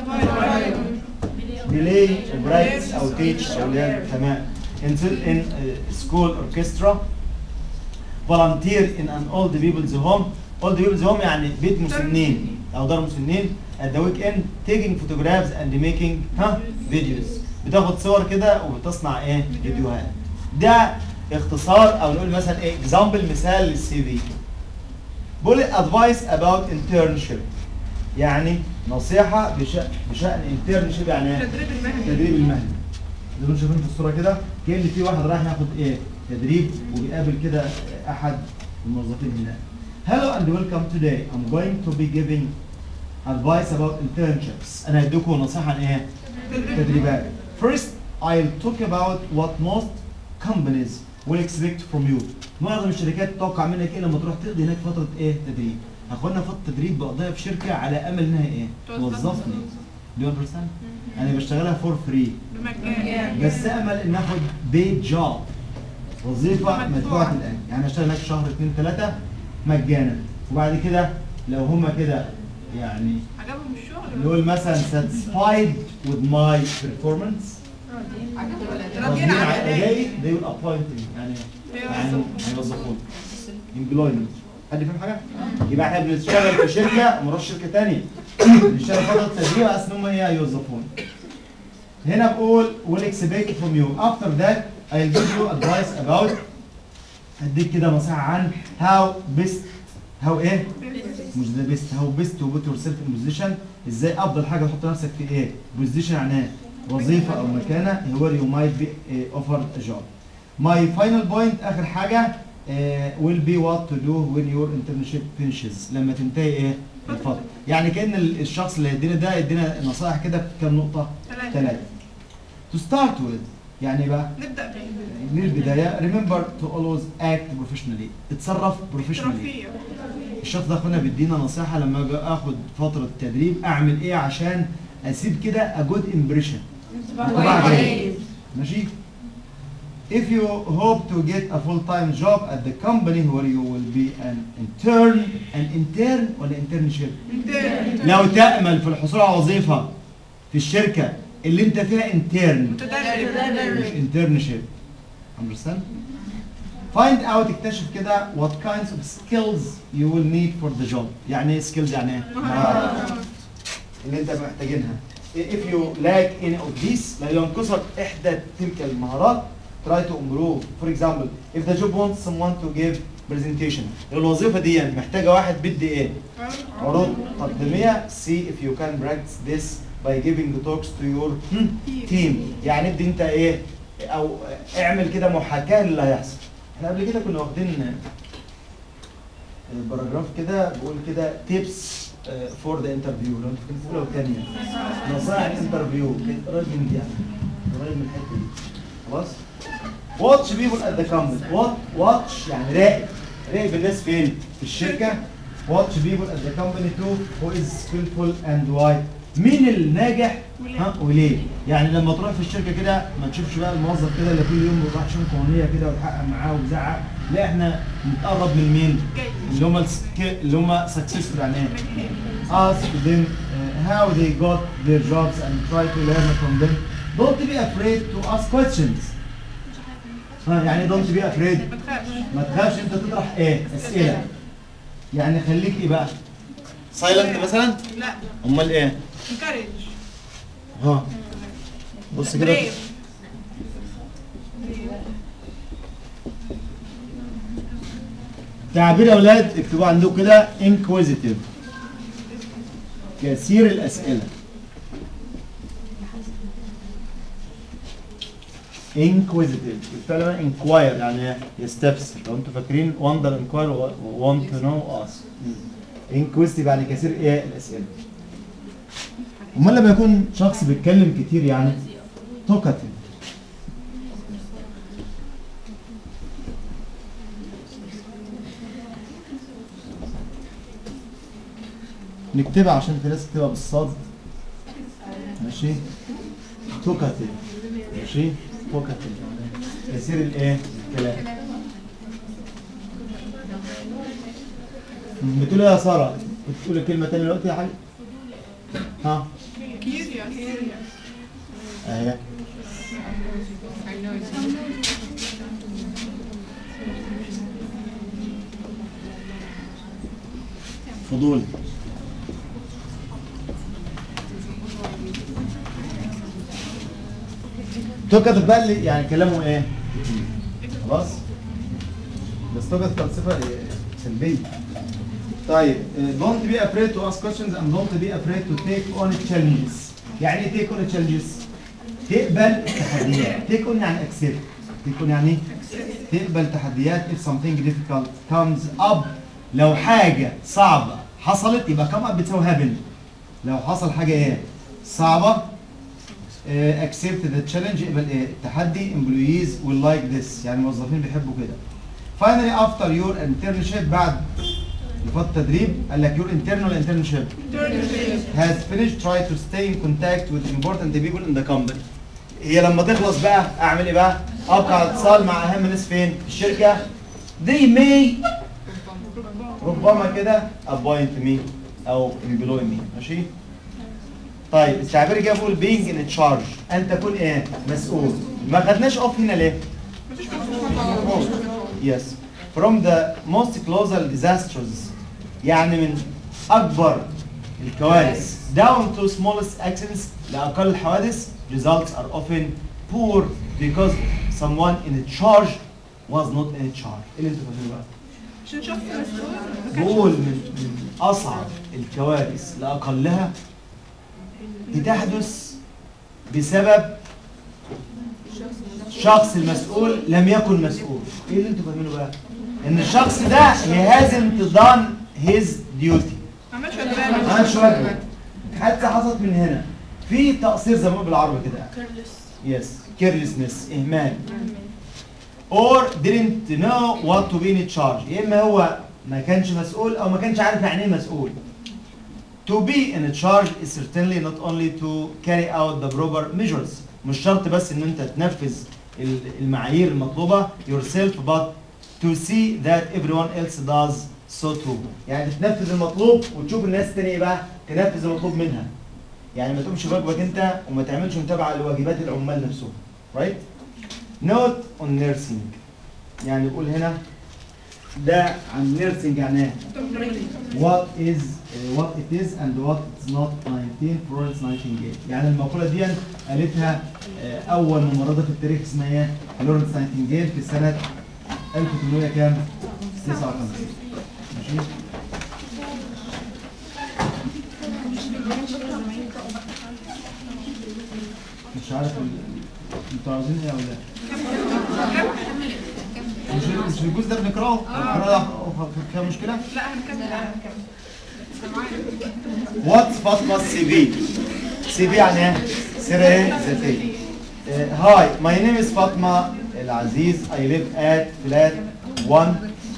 بلاي براكتس او تيتش او لعب تمام in, in uh, school orchestra volunteer in an old people's home old people's home يعني بيت مسنين او دار مسنين at the weekend taking photographs and making ها videos بتاخد صور كده وبتصنع ايه فيديوهات ده اختصار او نقول مثلا ايه example مثال للسي في بقول advice about internship يعني نصيحة بشأن بشأن internship يعني ايه؟ تدريب المهني التدريب المهني زي ما انتم شايفين في الصورة كده كأن في واحد رايح ياخد ايه تدريب وبيقابل كده احد الموظفين هناك Hello and welcome today I'm going to be giving advice about internships انا هديكم نصيحة عن ايه تدريبات First I'll talk about what most companies will expect from you معظم الشركات تتوقع منك ايه لما تروح تقضي هناك فترة ايه تدريب هاخدنا فترة تدريب بقضيها في شركة على امل انها ايه توظفني Do you understand؟ انا بشتغلها فور فري بمجان بس امل ان اخد بيت جوب وظيفه مدفوعه الاجر يعني اشتغل هناك شهر اثنين ثلاثه مجانا وبعد كده لو هما كده يعني عجبهم الشغل نقول مثلا satisfied with my performance راضيين راضيين عن عن ادائي ادائي they will appoint me يعني يعني هيوظفوني employment حد فاهم حاجه؟ يبقى احنا بنشتغل في شركه وما نروحش شركه ثانيه بنشتغل فتره تدريب على اساس ان هم ايه هيوظفوني هنا بقول will expect from you after that I'll give you advice about هديك كده نصيحه عن how best how ايه مش ده بيست هاو بيست تو بوت يور سيلف ان بوزيشن ازاي افضل حاجه تحط نفسك في ايه بوزيشن يعني ايه وظيفه او مكانه where you might be uh, offered a job my final point اخر حاجه uh, will be what to do when your internship finishes لما تنتهي ايه الفتره يعني كان ال- الشخص اللي هيدينا ده يدينا نصائح كده في كام نقطه ثلاثة ثلاثه to start with يعني إيه بقى نبدأ من البدايه remember to always act professionally اتصرف professionally باحترافية الشخص ده اخونا بيدينا نصيحه لما اجي اخد فتره تدريب اعمل ايه عشان اسيب كده a good impression طبعا جيد. ماشي If you hope to get a full-time job at the company where you will be an intern, an intern ولا internship؟ انت لو تأمل في الحصول على وظيفة في الشركة اللي انت فيها intern متدرب مش internship. Understand? Find out اكتشف كده what kinds of skills you will need for the job. يعني ايه skills يعني ايه؟ مهارات. اللي انت محتاجينها. If you lack any of these لو ينقصك احدى تلك المهارات try to improve. For example, if the job wants someone to give presentation. لو الوظيفة دي محتاجة واحد بدي ايه؟ عروض تقديمية see if you can practice this by giving the talks to your hmm, team يعني ادي انت ايه او اعمل كده محاكاة للي هيحصل احنا قبل كده كنا واخدين باراجراف كده بيقول كده tips فور ذا انترفيو لو انت كنت في اولى وثانيه نصائح الانترفيو كده قريب من دي يعني قريب من الحته دي خلاص واتش بيبول ات ذا كومباني وات واتش يعني راقب راقب الناس فين في الشركه واتش بيبول ات ذا كومباني تو هو از سكيلفول اند واي مين الناجح ها وليه يعني لما تروح في الشركه كده ما تشوفش بقى الموظف كده اللي كل يوم بيروح عشان قانونيه كده ويحقق معاه ويزعق لا احنا نتقرب من مين اللي هم السك- اللي هم سكسسفول يعني ايه ask them uh, how they got their jobs and try to learn from them don't be afraid to ask questions ها يعني don't be afraid ما تخافش ما تخافش انت تطرح ايه اسئله يعني خليك ايه بقى سايلنت مثلا لا امال ايه انكارج ها بص كده بريف تعبير يا اولاد اكتبوا عندكم كده inquisitive كثير الاسئله inquisitive فعلا inquire يعني يستفسر لو انتوا فاكرين wonder inquire و want to know ask inquisitive يعني كثير ايه الاسئله امال لما يكون شخص بيتكلم كتير يعني talkative نكتبها عشان في ناس تكتبها بالصاد ماشي توكاتيف ماشي توكاتيف كثير الايه الكلام بتقول ايه يا ساره بتقول كلمه تانية دلوقتي يا حاج ها كيريا كيريا اهي فضول توكت بقى اللي يعني كلامه ايه؟ خلاص؟ بس توكت فلسفه إيه؟ سلبيه طيب uh, don't be afraid to ask questions and don't be afraid to take on challenges يعني ايه take on challenges؟ تقبل التحديات take on يعني accept take on يعني تقبل تحديات if something difficult comes up لو حاجة صعبة حصلت يبقى come up بتساوي happen لو حصل حاجة ايه صعبة uh, accept the challenge يقبل ايه التحدي employees will like this يعني الموظفين بيحبوا كده finally after your internship بعد فترة تدريب قال لك your internal internship has finished try to stay in contact with important people in the company هي لما تخلص بقى اعمل ايه بقى ابقى على اتصال مع اهم ناس فين في الشركه they may ربما كده appoint me او employ me ماشي طيب التعبير جه بيقول being in charge ان تكون ايه مسؤول ما خدناش اوف هنا ليه yes from the most colossal disasters يعني من اكبر الكوارث down to smallest accidents لأقل الحوادث results are often poor because someone in charge was not in charge. ايه اللي انتوا فاهمينه بقى؟ عشان شخص مسؤول ما كانش بقول من من اصعب الكوارث لاقلها بتحدث بسبب الشخص المسؤول لم يكن مسؤول. ايه اللي انتوا فاهمينه بقى؟ ان الشخص ده he hasn't done his duty. ما عملش واجب بالك. ما عملش واجبه. حتى حصلت من هنا. في تقصير زي ما بنقول بالعربي كده. Yes, carelessness إهمال. Or didn't know what to be in charge. يا إما هو ما كانش مسؤول أو ما كانش عارف يعني إيه مسؤول. To be in charge is certainly not only to carry out the proper measures. مش شرط بس إن أنت تنفذ ال- المعايير المطلوبة yourself but to see that everyone else does so too. يعني تنفذ المطلوب وتشوف الناس التانية بقى تنفذ المطلوب منها. يعني ما تقومش بواجبك انت وما تعملش متابعه لواجبات العمال نفسهم رايت نوت اون نيرسينج يعني يقول هنا ده عن نيرسينج يعني ايه what is uh, what it is and what it's not 19 Florence Nightingale يعني المقولة دي قالتها آه، أول ممرضة في التاريخ اسمها ايه؟ فلورنس نايتنجيل في سنة 1800 كام؟ 59 ماشي؟ مش عارف ال- انتوا عاوزين ايه ولا مش مش الجزء ده بنقراه؟ بنقراه فيها مشكلة؟ لا هنكمل هنكمل واتس فاطمه سي في سي في يعني ايه؟ سيره ايه؟ ذاتيه هاي ماي نيم از فاطمه العزيز اي ليف ات فلات 1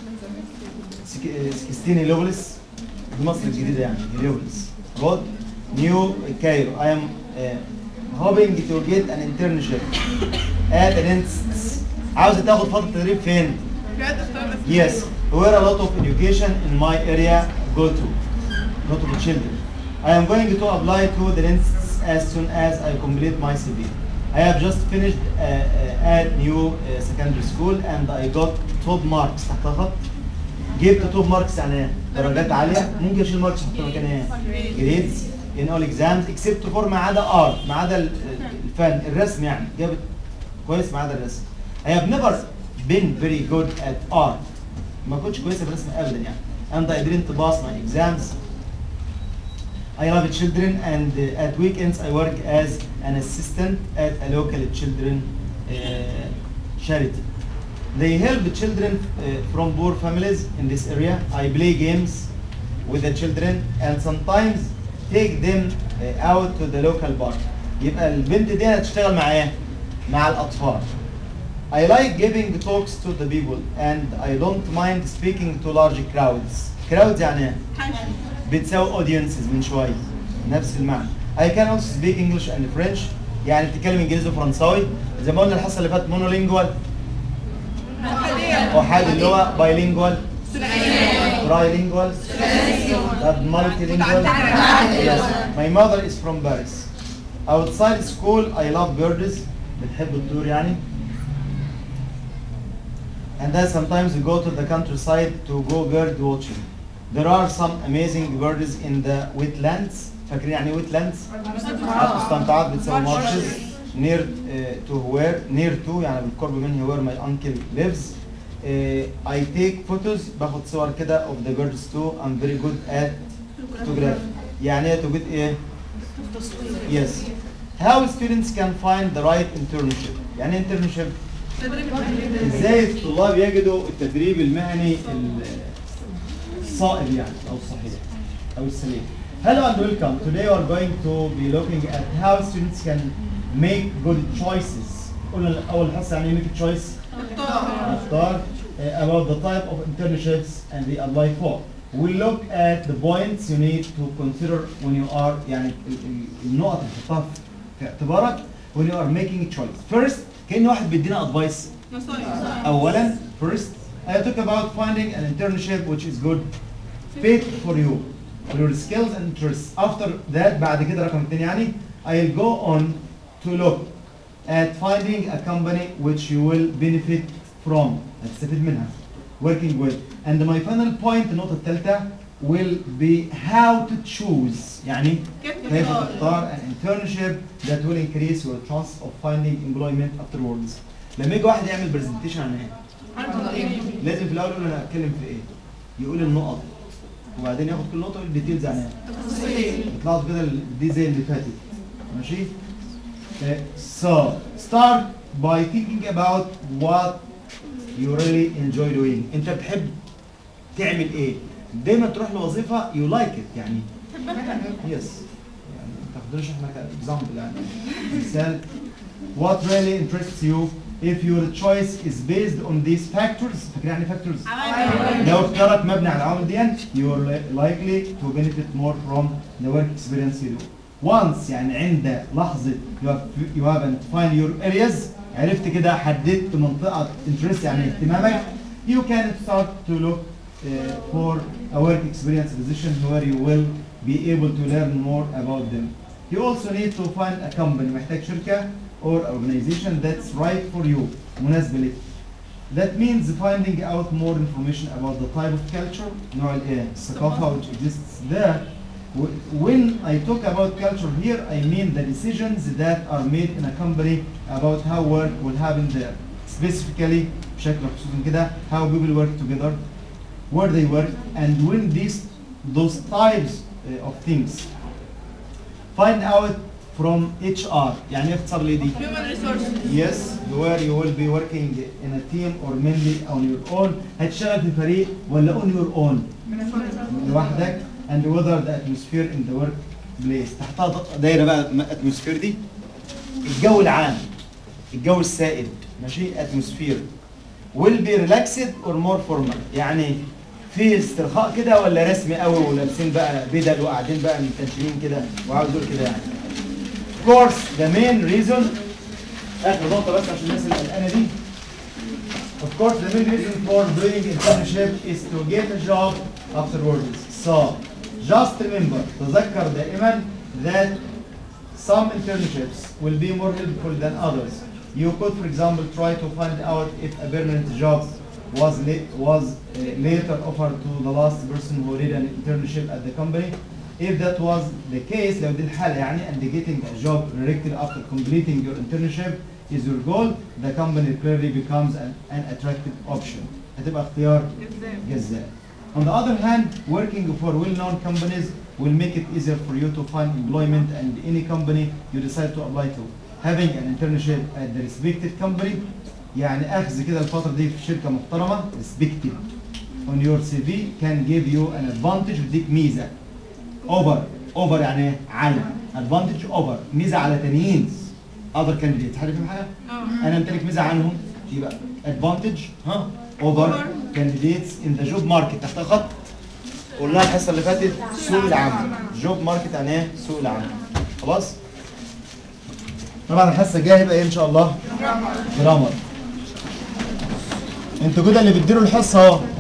16 هيليوبوليس دي مصر الجديده يعني هيليوبوليس رود نيو كايرو اي ام hoping to get an internship at an institute عاوزه تاخد فتره تدريب فين؟ بجد اختار بس Yes, where a lot of education in my area go to, not to the children. I am going to apply to the institutes as soon as I complete my CV. I have just finished uh, uh, at new uh, secondary school and I got top marks تحت خط جبت top marks يعني ايه؟ درجات عالية ممكن اشيل ماركس احط مكان ايه؟ grades in all exams except for ما عدا art ما عدا ال- الفن الرسم يعني جابت كويس ما عدا الرسم. I have never been very good at art ما كنتش كويسه في الرسم ابدا يعني and I didn't pass my exams I love children and uh, at weekends I work as an assistant at a local children uh, charity. They help children uh, from poor families in this area. I play games with the children and sometimes take them uh, out to the local park. يبقى البنت دي هتشتغل مع ايه؟ مع الأطفال. I like giving talks to the people and I don't mind speaking to large crowds. Crowds يعني ايه؟ بتساوي audiences من شوية نفس المعنى. I can also speak English and French يعني بتتكلم انجليزي وفرنساوي زي ما قلنا الحصة اللي فاتت مونولينجوال أحاد اللي هو بايلينجوال ترايلينجوال طب مالتيلينجوال yes my mother is from Paris outside school I love birds بتحب الطيور يعني and I sometimes go to the countryside to go bird watching there are some amazing birds in the wetlands فاكرين يعني ايه wetlands؟ مستنقعات بتساوي marshes near uh, to where near to يعني بالقرب من where my uncle lives uh, I take photos باخد صور كده of the birds too I'm very good at photography يعني ايه توجد ايه؟ Yes. How students can find the right internship يعني إيه internship تدريب التدريب. ازاي الطلاب يجدوا التدريب المهني ال- الصائب يعني او الصحيح او السليم Hello and welcome. Today we are going to be looking at how students can make good choices. قلنا أول حصة يعني make a choice اختار. اختار uh, about the type of internships and they apply for. We look at the points you need to consider when you are يعني ال- ال- النقط اللي تحطها في اعتبارك when you are making a choice. First كأن واحد بيدينا advice نصايح. اولا first I talk about finding an internship which is good fit for you for your skills and interests after that بعد كده رقم اتنين يعني I'll go on to look at finding a company which you will benefit from هتستفيد منها working with and my final point النقطة الثالثة will be how to choose يعني كيف كيف تختار؟ تختار an internship that will increase your chance of finding employment afterwards لما يجي واحد يعمل برزنتيشن عن ايه لازم في الاول يقول انا هتكلم في ايه يقول النقط وبعدين ياخد كل نقطه يقول الديتيلز عنها يطلعوا كده ال- دي زي اللي فاتت ماشي Uh, so start by thinking about what you really enjoy doing انت بتحب تعمل ايه دايما تروح لوظيفه you like it يعني يس يعني ما تاخدوش احنا كاكزامبل يعني مثال what really interests you if your choice is based on these factors فاكرين يعني factors لو اختيارك مبني على العوامل دي you are li- likely to benefit more from the work experience you do once يعني عند لحظة you have, you haven't find your areas عرفت كده حددت منطقة interest يعني اهتمامك you can start to look uh, for a work experience position where you will be able to learn more about them you also need to find a company محتاج شركة or organization that's right for you مناسبة لك That means finding out more information about the type of culture نوع الايه الثقافة which exists there. Wh- When I talk about culture here, I mean the decisions that are made in a company about how work will happen there. Specifically, بشكل خصوصي كده, how people work together, where they work, and when these those types uh, of things. Find out from HR. يعني ايه اختصار ليه دي؟ Human resources. Yes, where you will be working in a team or mainly on your own. هتشتغل في فريق ولا on your own لوحدك and whether the atmosphere in the workplace تحتها ض- دايره بقى اتموسفير دي الجو العام الجو السائد ماشي اتموسفير will be relaxed or more formal يعني في استرخاء كده ولا رسمي قوي ولابسين بقى بدل وقاعدين بقى متنشنين كده وعاوز دول كده يعني Of course the main reason اخر نقطة بس عشان الناس اللي قلقانة دي Of course the main reason for doing internship is to get a job afterwards. So just remember تذكر دائما that some internships will be more helpful than others. You could for example try to find out if a permanent job was la- was uh, later offered to the last person who did an internship at the company. If that was the case لو دي الحالة يعني and getting a job directly after completing your internship is your goal, the company clearly becomes an, an attractive option. هتبقى اختيار جذاب. جذاب. On the other hand, working for well-known companies will make it easier for you to find employment and any company you decide to apply to. Having an internship at the respected company يعني أخذ كده الفترة دي في شركة محترمة respected on your CV can give you an advantage بيديك ميزة over over يعني إيه؟ على advantage over ميزة على تانيين other candidates حد فاهم حاجة؟ اه. انا امتلك ميزه عنهم يبقى advantage ها over Over. candidates in the job market تحت خط قلنا الحصه اللي فاتت سوق العمل جوب ماركت يعني ايه سوق العمل خلاص طبعا الحصه الجايه هيبقى ايه ان شاء الله جرامر انتوا كده اللي بتديروا الحصه اهو